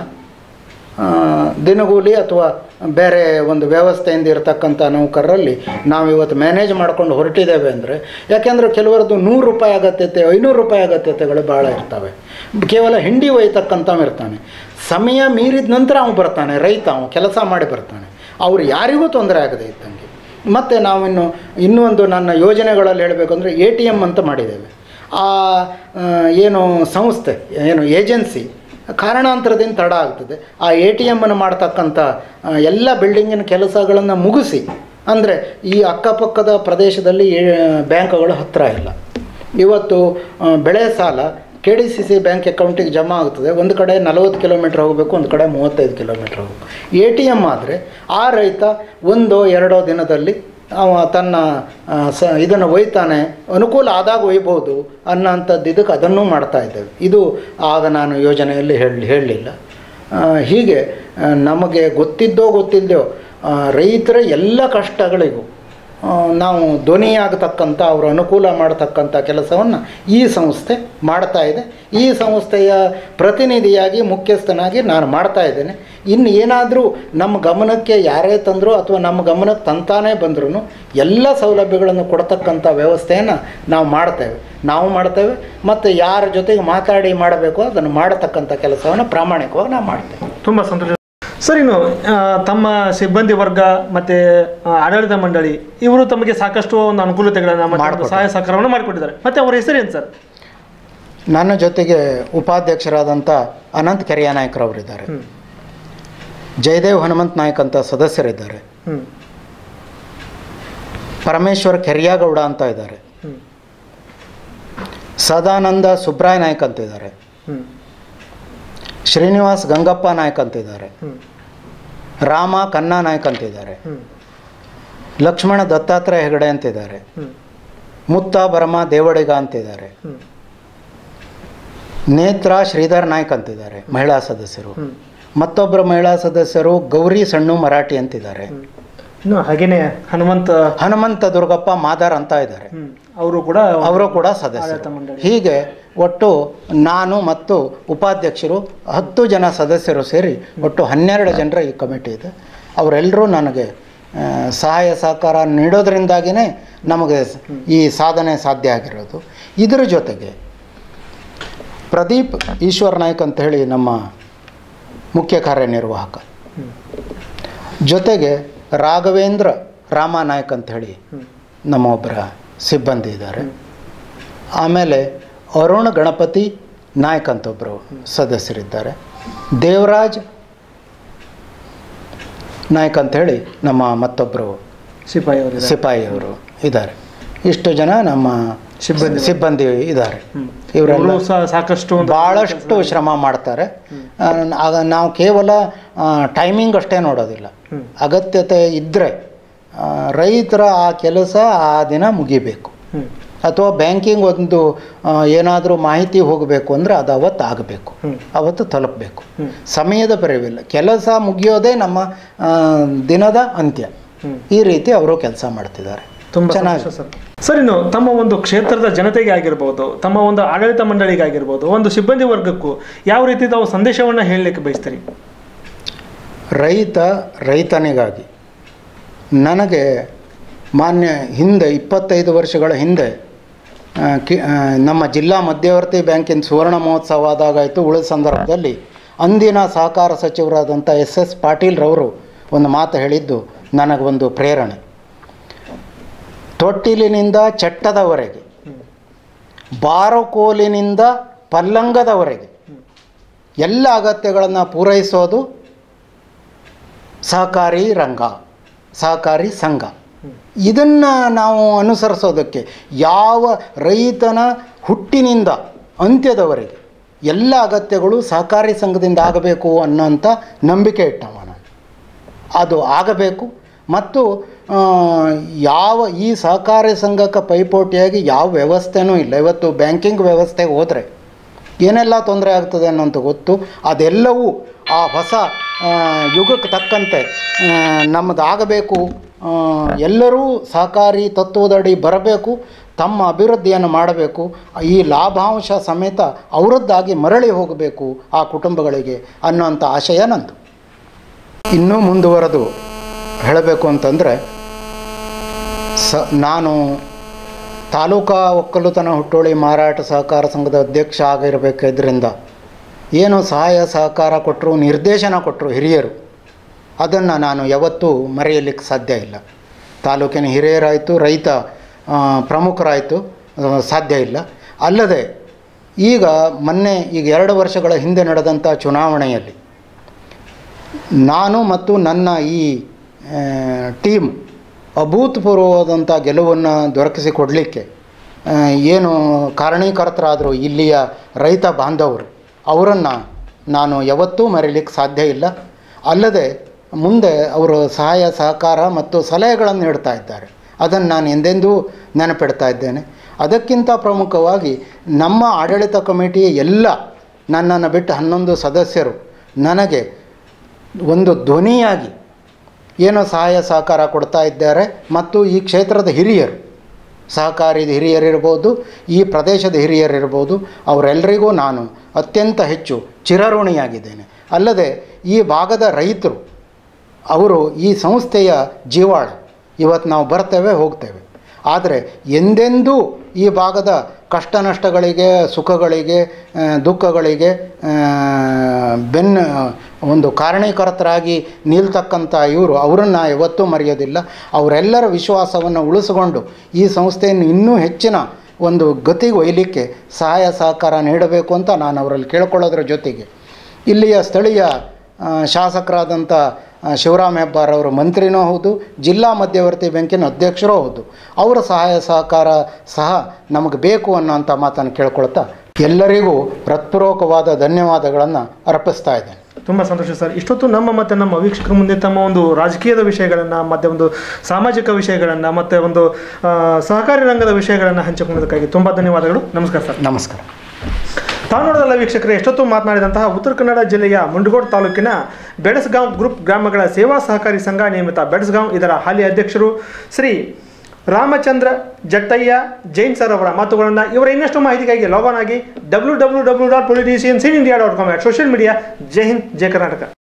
ಆ, ದಿನಗೂಲಿ ಅಥವಾ ಬೇರೆ ಒಂದು ವ್ಯವಸ್ಥೆಯಿಂದ ಇರತಕ್ಕಂಥ ನೌಕರರಲ್ಲಿ ನಾವು ಇವತ್ತು ಮ್ಯಾನೇಜ್ ಮಾಡ್ಕೊಂಡು ಹೊರಟಿದ್ದೇವೆ ಅಂದರೆ ಯಾಕೆಂದರೆ ಕೆಲವರದ್ದು ನೂರು ರೂಪಾಯಿ ಅಗತ್ಯತೆ ಐನೂರು ರೂಪಾಯಿ ಅಗತ್ಯತೆಗಳು ಭಾಳ ಇರ್ತವೆ ಕೇವಲ ಹಿಂಡಿ ಒಯ್ತಕ್ಕಂಥವ್ ಇರ್ತಾನೆ ಸಮಯ ಮೀರಿದ ನಂತರ ಅವನು ಬರ್ತಾನೆ ರೈತ ಅವನು ಕೆಲಸ ಮಾಡಿ ಬರ್ತಾನೆ ಅವ್ರು ಯಾರಿಗೂ ತೊಂದರೆ ಆಗದೆ ಇದ್ದಂಗೆ ಮತ್ತು ನಾವಿನ್ನು ಇನ್ನೂ ಒಂದು ನನ್ನ ಯೋಜನೆಗಳಲ್ಲಿ ಹೇಳಬೇಕು ಅಂದರೆ ಎ ಟಿ ಎಮ್ ಅಂತ ಮಾಡಿದ್ದೇವೆ ಆ ಆ, ಏನು ಸಂಸ್ಥೆ ಏನು ಏಜೆನ್ಸಿ ಕಾರಣಾಂತರದಿಂದ ತಡ ಆಗ್ತದೆ ಆ ಎ ಟಿ ಎಮ್ಮನ್ನು ಮಾಡ್ತಕ್ಕಂಥ ಆ, ಎಲ್ಲ ಬಿಲ್ಡಿಂಗಿನ ಕೆಲಸಗಳನ್ನು ಮುಗಿಸಿ ಅಂದರೆ ಈ ಅಕ್ಕಪಕ್ಕದ ಪ್ರದೇಶದಲ್ಲಿ ಏ- ಬ್ಯಾಂಕ್ಗಳು ಹತ್ತಿರ ಇಲ್ಲ ಇವತ್ತು ಆ, ಬೆಳೆ ಸಾಲ K D C C bank ಅಕೌಂಟಿಗೆ ಜಮಾ ಆಗ್ತದೆ ಒಂದು ಕಡೆ ನಲವತ್ತು ಕಿಲೋಮೀಟ್ರ್ ಹೋಗಬೇಕು ಒಂದು ಕಡೆ ಮೂವತ್ತೈದು ಕಿಲೋಮೀಟ್ರ್ ಹೋಗಬೇಕು ಎ ಟಿ ಎಮ್ ಆದರೆ ಆ ರೈತ ಒಂದೋ ಎರಡೋ ದಿನದಲ್ಲಿ ಅವ ತನ್ನ ಆ, ಸ ಇದನ್ನು ಒಯ್ತಾನೆ ಅನುಕೂಲ ಆದಾಗ ಒಯ್ಬೋದು ಅನ್ನೋಂಥದ್ದು ಇದಕ್ಕೆ ಅದನ್ನೂ ಮಾಡ್ತಾ ಇದ್ದೇವೆ ಇದು ಆಗ ನಾನು ಯೋಜನೆಯಲ್ಲಿ ಹೇಳಿ ಹೇಳಲಿಲ್ಲ ಹೀಗೆ ಆ, ನಮಗೆ ಗೊತ್ತಿದ್ದೋ ಗೊತ್ತಿಲ್ಲದೋ ಆ, ರೈತರ ಎಲ್ಲ ಕಷ್ಟಗಳಿಗೂ ಆ, ನಾವು ಧ್ವನಿಯಾಗತಕ್ಕಂಥ ಅವರು ಅನುಕೂಲ ಮಾಡತಕ್ಕಂಥ ಕೆಲಸವನ್ನು ಈ ಸಂಸ್ಥೆ ಮಾಡ್ತಾ ಇದೆ ಈ ಸಂಸ್ಥೆಯ ಪ್ರತಿನಿಧಿಯಾಗಿ ಮುಖ್ಯಸ್ಥನಾಗಿ ನಾನು ಮಾಡ್ತಾ ಇದ್ದೇನೆ ಇನ್ನು ಏನಾದರೂ ನಮ್ಮ ಗಮನಕ್ಕೆ ಯಾರೇ ತಂದರೂ ಅಥವಾ ನಮ್ಮ ಗಮನಕ್ಕೆ ತಂತಾನೇ ಬಂದ್ರೂ ಎಲ್ಲ ಸೌಲಭ್ಯಗಳನ್ನು ಕೊಡ್ತಕ್ಕಂಥ ವ್ಯವಸ್ಥೆಯನ್ನು ನಾವು ಮಾಡ್ತೇವೆ ನಾವು ಮಾಡ್ತೇವೆ ಮತ್ತು ಯಾರ ಜೊತೆಗೆ ಮಾತಾಡಿ ಮಾಡಬೇಕು ಅದನ್ನು ಮಾಡತಕ್ಕಂಥ ಕೆಲಸವನ್ನು ಪ್ರಾಮಾಣಿಕವಾಗಿ ನಾವು ಮಾಡ್ತೇವೆ ತುಂಬ ಸಂತೋಷ ಸರ್ ಇನ್ನು ಆ, ತಮ್ಮ ಸಿಬ್ಬಂದಿ ವರ್ಗ ಮತ್ತೆ ಆ, ಆಡಳಿತ ಮಂಡಳಿ ಇವರು ತಮಗೆ ಸಾಕಷ್ಟು ಒಂದು ಅನುಕೂಲತೆಗಳನ್ನು ಮತ್ತೆ ಒಂದು ಮಾಡ್ಕೊಟ್ಟಿದ್ದಾರೆ. ಸಹಾಯ ಸಹಕಾರವನ್ನು ಮಾಡಿಕೊಟ್ಟಿದ್ದಾರೆ ಮತ್ತೆ ಅವರ ಹೆಸರೇನು ಸರ್ ನನ್ನ ಜೊತೆಗೆ ಉಪಾಧ್ಯಕ್ಷರಾದಂಥ ಅನಂತ್ ಕೆರೆಯ ನಾಯಕರವರಿದ್ದಾರೆ ಹ್ಮ್. ಜಯದೇವ್ ಹನುಮಂತ್ ನಾಯಕ್ ಅಂತ ಸದಸ್ಯರಿದ್ದಾರೆ ಹ್ಮ್ ಪರಮೇಶ್ವರ್ ಕೆರಿಯಾಗೌಡ ಅಂತ ಇದ್ದಾರೆ ಹ್ಮ್ ಸದಾನಂದ ಸುಬ್ರಾಯ್ ನಾಯಕ್ ಅಂತ ಇದ್ದಾರೆ ಹ್ಮ್ ಶ್ರೀನಿವಾಸ್ ಗಂಗಪ್ಪ ನಾಯಕ್ ಅಂತ ಇದ್ದಾರೆ ಹ್ಮ್ ರಾಮ ಕನ್ನಾ ನಾಯಕ್ ಅಂತ ಇದ್ದಾರೆ ಹ್ಮ್ ಲಕ್ಷ್ಮಣ ದತ್ತಾತ್ರೇಯ ಹೆಗಡೆ ಅಂತಿದ್ದಾರೆ ಹ್ಮ್ ಮುತ್ತ ಬರಮ ದೇವಡಿಗ ಅಂತಿದ್ದಾರೆ ಹ್ಮ್ ನೇತ್ರ ಶ್ರೀಧರ್ ನಾಯ್ಕ್ ಅಂತಿದ್ದಾರೆ ಮಹಿಳಾ ಸದಸ್ಯರು ಹ್ಮ್ ಮತ್ತೊಬ್ಬರು ಮಹಿಳಾ ಸದಸ್ಯರು ಗೌರಿ ಸಣ್ಣು ಮರಾಠಿ ಅಂತಿದ್ದಾರೆ ಹ್ಮ್. ಇನ್ನು ಹಾಗೇನೆ ಹನುಮಂತ ಹನುಮಂತ ದುರ್ಗಪ್ಪ ಮಾದಾರ್ ಅಂತ ಇದ್ದಾರೆ ಹ್ಮ್ ಅವರು ಕೂಡ ಅವರು ಕೂಡ ಆಡಳಿತ ಸದಸ್ಯರು ಮಂಡಳಿ. ಹೀಗೆ ಒಟ್ಟು ನಾನು ಮತ್ತು ಉಪಾಧ್ಯಕ್ಷರು ಹತ್ತು ಜನ ಸದಸ್ಯರು ಸೇರಿ ಒಟ್ಟು ಹನ್ನೆರಡು ಜನರ ಈ ಕಮಿಟಿ ಇದೆ ಅವರೆಲ್ಲರೂ ನನಗೆ ಆ, ಸಹಾಯ ಸಹಕಾರ ನೀಡೋದ್ರಿಂದಾಗಿಯೇ ನಮಗೆ ಈ ಸಾಧನೆ ಸಾಧ್ಯ ಆಗಿರೋದು ಇದರ ಜೊತೆಗೆ ಪ್ರದೀಪ್ ಈಶ್ವರ್ ನಾಯ್ಕ್ ಅಂತ ಹೇಳಿ ನಮ್ಮ ಮುಖ್ಯ ಕಾರ್ಯನಿರ್ವಾಹಕ ಹ್ಮ್. ಜೊತೆಗೆ ರಾಘವೇಂದ್ರ ರಾಮ ನಾಯ್ಕ್ ಅಂತ ಹೇಳಿ ಹ್ಮ್. ನಮ್ಮ ಒಬ್ಬರ ಸಿಬ್ಬಂದಿ ಇದ್ದಾರೆ ಆಮೇಲೆ ಅರುಣ್ ಗಣಪತಿ ನಾಯ್ಕ್ ಅಂತ ಒಬ್ಬರು ಸದಸ್ಯರಿದ್ದಾರೆ ದೇವರಾಜ್ ನಾಯ್ಕ್ ಅಂತ ಹೇಳಿ ನಮ್ಮ ಮತ್ತೊಬ್ಬರು ಸಿಪಾಯಿ ಅವರು ಸಿಪಾಯಿಯವರು ಇದ್ದಾರೆ ಇಷ್ಟು ಜನ ನಮ್ಮ ಸಿಬ್ಬಂದಿ. ಸಿಬ್ಬಂದಿ ಇದ್ದಾರೆ ಇವರೆಲ್ಲ ಇವರು ಸಹ ಸಾಕಷ್ಟು ಒಂದು ಭಾಳಷ್ಟು ಶ್ರಮ ಮಾಡ್ತಾರೆ ಆ, ಆಗ ನಾವು ಕೇವಲ ಟೈಮಿಂಗ್ ಅಷ್ಟೇ ನೋಡೋದಿಲ್ಲ ಹ್ಮ್. ಅಗತ್ಯತೆ ಇದ್ದರೆ ಆ, ರೈತರ ಆ ಕೆಲಸ ಆ ದಿನ ಮುಗಿಬೇಕು ಹ್ಮ್ ಅಥವಾ ಬ್ಯಾಂಕಿಂಗ್ ಒಂದು ಏನಾದರೂ ಮಾಹಿತಿ ಹೋಗಬೇಕು ಅಂದರೆ ಅದು ಅವತ್ತು ಆಗಬೇಕು ಹ್ಮ್. ಅವತ್ತು ತಲುಪಬೇಕು ಹ್ಮ್. ಸಮಯದ ಪರಿವಿಲ್ಲ ಕೆಲಸ ಮುಗಿಯೋದೇ ನಮ್ಮ ಆ, ದಿನದ ಅಂತ್ಯ ಹ್ಮ್. ಈ ರೀತಿ ಅವರು ಕೆಲಸ ಮಾಡ್ತಿದ್ದಾರೆ ತುಂಬಾ ಚೆನ್ನಾಗಿ ಸಂತೋಷ ಸರ್ ಸರ್ ಇನ್ನು ತಮ್ಮ ಒಂದು ಕ್ಷೇತ್ರದ ಜನತೆಗೆ ಆಗಿರ್ಬೋದು ತಮ್ಮ ಒಂದು ಆಡಳಿತ ಮಂಡಳಿಗೆ ಆಗಿರ್ಬೋದು ಒಂದು ಸಿಬ್ಬಂದಿ ವರ್ಗಕ್ಕೂ ಯಾವ ರೀತಿ ತಾವು ಸಂದೇಶವನ್ನು ಹೇಳಲಿಕ್ಕೆ ಬಯಸ್ತೀರಿ ರೈತ ರೈತನಿಗಾಗಿ ನನಗೆ ಮಾನ್ಯ ಹಿಂದೆ ಇಪ್ಪತ್ತೈದು ವರ್ಷಗಳ ಹಿಂದೆ ಆ, ಕಿ ಆ, ನಮ್ಮ ಜಿಲ್ಲಾ ಮಧ್ಯವರ್ತಿ ಬ್ಯಾಂಕಿನ ಸುವರ್ಣ ಮಹೋತ್ಸವ ಆದಾಗಾಯಿತು ಉಳಿದ ಸಂದರ್ಭದಲ್ಲಿ ಅಂದಿನ ಸಹಕಾರ ಸಚಿವರಾದಂಥ ಎಸ್ ಎಸ್ ಪಾಟೀಲ್ರವರು ಒಂದು ಮಾತು ಹೇಳಿದ್ದು ನನಗೊಂದು ಪ್ರೇರಣೆ ತೊಟ್ಟಿಲಿನಿಂದ ಚಟ್ಟದವರೆಗೆ ಬಾರಕೋಲಿನಿಂದ ಪಲ್ಲಂಗದವರೆಗೆ ಎಲ್ಲ ಅಗತ್ಯಗಳನ್ನು ಪೂರೈಸೋದು ಸಹಕಾರಿ ರಂಗ ಸಹಕಾರಿ ಸಂಘ ಇದನ್ನು ನಾವು ಅನುಸರಿಸೋದಕ್ಕೆ ಯಾವ ರೈತನ ಹುಟ್ಟಿನಿಂದ ಅಂತ್ಯದವರೆಗೆ ಎಲ್ಲ ಅಗತ್ಯಗಳು ಸಹಕಾರಿ ಸಂಘದಿಂದ ಆಗಬೇಕು ಅನ್ನೋಂಥ ನಂಬಿಕೆ ಇಟ್ಟವ ನಾನು ಅದು ಆಗಬೇಕು ಮತ್ತು ಆ, ಯಾವ ಈ ಸಹಕಾರಿ ಸಂಘಕ್ಕೆ ಪೈಪೋಟಿಯಾಗಿ ಯಾವ ವ್ಯವಸ್ಥೆನೂ ಇಲ್ಲ ಇವತ್ತು ಬ್ಯಾಂಕಿಂಗ್ ವ್ಯವಸ್ಥೆಗೆ ಹೋದರೆ ಏನೆಲ್ಲ ತೊಂದರೆ ಆಗ್ತದೆ ಅನ್ನೋಂಥ ಗೊತ್ತು ಅದೆಲ್ಲವೂ ಆ ಹೊಸ ಆ, ಯುಗಕ್ಕೆ ತಕ್ಕಂತೆ ನಮ್ಮದು ಆಗಬೇಕು ಆ, ಎಲ್ಲರೂ ಸಹಕಾರಿ ತತ್ವದಡಿ ಬರಬೇಕು ತಮ್ಮ ಅಭಿವೃದ್ಧಿಯನ್ನು ಮಾಡಬೇಕು ಈ ಲಾಭಾಂಶ ಸಮೇತ ಅವರದ್ದಾಗಿ ಮರಳಿ ಹೋಗಬೇಕು ಆ ಕುಟುಂಬಗಳಿಗೆ ಅನ್ನೋಂಥ ಆಶಯ ನಂದು ಇನ್ನೂ ಮುಂದುವರೆದು ಹೇಳಬೇಕು ಅಂತಂದರೆ ಸ ನಾನು ತಾಲೂಕಾ ಒಕ್ಕಲುತನ ಹುಟ್ಟೋಳಿ ಮಾರಾಟ ಸಹಕಾರ ಸಂಘದ ಅಧ್ಯಕ್ಷ ಆಗಿರಬೇಕಿದ್ರಿಂದ ಏನು ಸಹಾಯ ಸಹಕಾರ ಕೊಟ್ಟರು ನಿರ್ದೇಶನ ಕೊಟ್ಟರು ಹಿರಿಯರು ಅದನ್ನು ನಾನು ಯಾವತ್ತೂ ಮರೆಯಲಿಕ್ಕೆ ಸಾಧ್ಯ ಇಲ್ಲ ತಾಲೂಕಿನ ಹಿರಿಯರಾಯಿತು ರೈತ ಆ, ಪ್ರಮುಖರಾಯಿತು ಆ, ಸಾಧ್ಯ ಇಲ್ಲ ಅಲ್ಲದೆ ಈಗ ಮೊನ್ನೆ ಈಗ ಎರಡು ವರ್ಷಗಳ ಹಿಂದೆ ನಡೆದಂಥ ಚುನಾವಣೆಯಲ್ಲಿ ನಾನು ಮತ್ತು ನನ್ನ ಈ ಟೀಮ್ ಅಭೂತಪೂರ್ವವಾದಂಥ ಗೆಲುವನ್ನು ದೊರಕಿಸಿಕೊಡಲಿಕ್ಕೆ ಆ, ಏನು ಕಾರಣೀಕರ್ತರಾದರು ಇಲ್ಲಿಯ ರೈತ ಬಾಂಧವರು ಅವರನ್ನು ನಾನು ಯಾವತ್ತೂ ಮರೀಲಿಕ್ಕೆ ಸಾಧ್ಯ ಇಲ್ಲ ಅಲ್ಲದೆ ಮುಂದೆ ಅವರು ಸಹಾಯ ಸಹಕಾರ ಮತ್ತು ಸಲಹೆಗಳನ್ನು ನೀಡ್ತಾ ಇದ್ದಾರೆ ಅದನ್ನು ನಾನು ಎಂದೆಂದೂ ನೆನಪಿಡ್ತಾ ಇದ್ದೇನೆ ಅದಕ್ಕಿಂತ ಪ್ರಮುಖವಾಗಿ ನಮ್ಮ ಆಡಳಿತ ಕಮಿಟಿಯ ಎಲ್ಲ ನನ್ನನ್ನು ಬಿಟ್ಟು ಹನ್ನೊಂದು ಸದಸ್ಯರು ನನಗೆ ಒಂದು ಧ್ವನಿಯಾಗಿ ಏನೋ ಸಹಾಯ ಸಹಕಾರ ಕೊಡ್ತಾ ಇದ್ದಾರೆ ಮತ್ತು ಈ ಕ್ಷೇತ್ರದ ಹಿರಿಯರು ಸಹಕಾರಿ ಹಿರಿಯರಿರ್ಬೋದು ಈ ಪ್ರದೇಶದ ಹಿರಿಯರಿರ್ಬೋದು ಅವರೆಲ್ಲರಿಗೂ ನಾನು ಅತ್ಯಂತ ಹೆಚ್ಚು ಚಿರಋಣಿಯಾಗಿದ್ದೇನೆ ಅಲ್ಲದೆ ಈ ಭಾಗದ ರೈತರು ಅವರು ಈ ಸಂಸ್ಥೆಯ ಜೀವಾಳ ಇವತ್ತು ನಾವು ಬರ್ತೇವೆ ಹೋಗ್ತೇವೆ ಆದರೆ ಎಂದೆಂದೂ ಈ ಭಾಗದ ಕಷ್ಟ ನಷ್ಟಗಳಿಗೆ ಸುಖಗಳಿಗೆ ಆ, ದುಃಖಗಳಿಗೆ ಆ, ಬೆನ್ನ ಒಂದು ಕಾರಣೀಕರ್ತರಾಗಿ ನಿಲ್ತಕ್ಕಂಥ ಇವರು ಅವರನ್ನು ಯಾವತ್ತೂ ಮರೆಯೋದಿಲ್ಲ ಅವರೆಲ್ಲರ ವಿಶ್ವಾಸವನ್ನು ಉಳಿಸಿಕೊಂಡು ಈ ಸಂಸ್ಥೆಯನ್ನು ಇನ್ನೂ ಹೆಚ್ಚಿನ ಒಂದು ಗತಿಗೆ ಒಯ್ಯಲಿಕ್ಕೆ ಸಹಾಯ ಸಹಕಾರ ನೀಡಬೇಕು ಅಂತ ನಾನು ಅವರಲ್ಲಿ ಕೇಳ್ಕೊಳ್ಳೋದ್ರ ಜೊತೆಗೆ ಇಲ್ಲಿಯ ಸ್ಥಳೀಯ ಆ, ಶಾಸಕರಾದಂಥ ಆ, ಶಿವರಾಮ್ ಹೆಬ್ಬಾರ್ ಅವರು ಮಂತ್ರಿನೂ ಹೌದು ಜಿಲ್ಲಾ ಮಧ್ಯವರ್ತಿ ಬ್ಯಾಂಕಿನ ಅಧ್ಯಕ್ಷರೂ ಹೌದು ಅವರ ಸಹಾಯ ಸಹಕಾರ ಸಹ ನಮಗೆ ಬೇಕು ಅನ್ನೋಂಥ ಮಾತನ್ನು ಕೇಳ್ಕೊಳ್ತಾ ಎಲ್ಲರಿಗೂ ಹೃತ್ಪೂರ್ವಕವಾದ ಧನ್ಯವಾದಗಳನ್ನು ಅರ್ಪಿಸ್ತಾ ಇದ್ದೇನೆ ತುಂಬ ಸಂತೋಷ ಸರ್ ಇಷ್ಟೊತ್ತು ನಮ್ಮ ಮತ್ತು ನಮ್ಮ ವೀಕ್ಷಕರ ಮುಂದೆ ತಮ್ಮ ಒಂದು ರಾಜಕೀಯದ ವಿಷಯಗಳನ್ನು ಮತ್ತು ಒಂದು ಸಾಮಾಜಿಕ ವಿಷಯಗಳನ್ನು ಮತ್ತು ಒಂದು ಆ, ಸಹಕಾರಿ ರಂಗದ ವಿಷಯಗಳನ್ನು ಹಂಚಿಕೊಂಡದಕ್ಕಾಗಿ ತುಂಬ ಧನ್ಯವಾದಗಳು ನಮಸ್ಕಾರ ಸರ್ ನಮಸ್ಕಾರ ತಾವು ನೋಡೋದಲ್ಲ ವೀಕ್ಷಕರೇ ಎಷ್ಟೊತ್ತು ಮಾತನಾಡಿದಂತಹ ಉತ್ತರ ಕನ್ನಡ ಜಿಲ್ಲೆಯ ಮುಂಡಗೋಡ್ ತಾಲೂಕಿನ ಬೆಡಸ್ಗಾಂವ್ ಗ್ರೂಪ್ ಗ್ರಾಮಗಳ ಸೇವಾ ಸಹಕಾರಿ ಸಂಘ ನಿಯಮಿತ ಬೆಡಸ್ಗಾಂವ್ ಇದರ ಹಾಲಿ ಅಧ್ಯಕ್ಷರು ಶ್ರೀ ರಾಮಚಂದ್ರ ಜಟ್ಟಯ್ಯ ಜೈನ್ ಸರ್ ಅವರ ಮಾತುಗಳನ್ನು ಇವರ ಇನ್ನಷ್ಟು ಮಾಹಿತಿಗಾಗಿ ಲಾಗ್ ಆನ್ ಆಗಿ W W W dot politicians in India dot com social media ಜೈ ಹಿಂದ್ ಜೈ ಕರ್ನಾಟಕ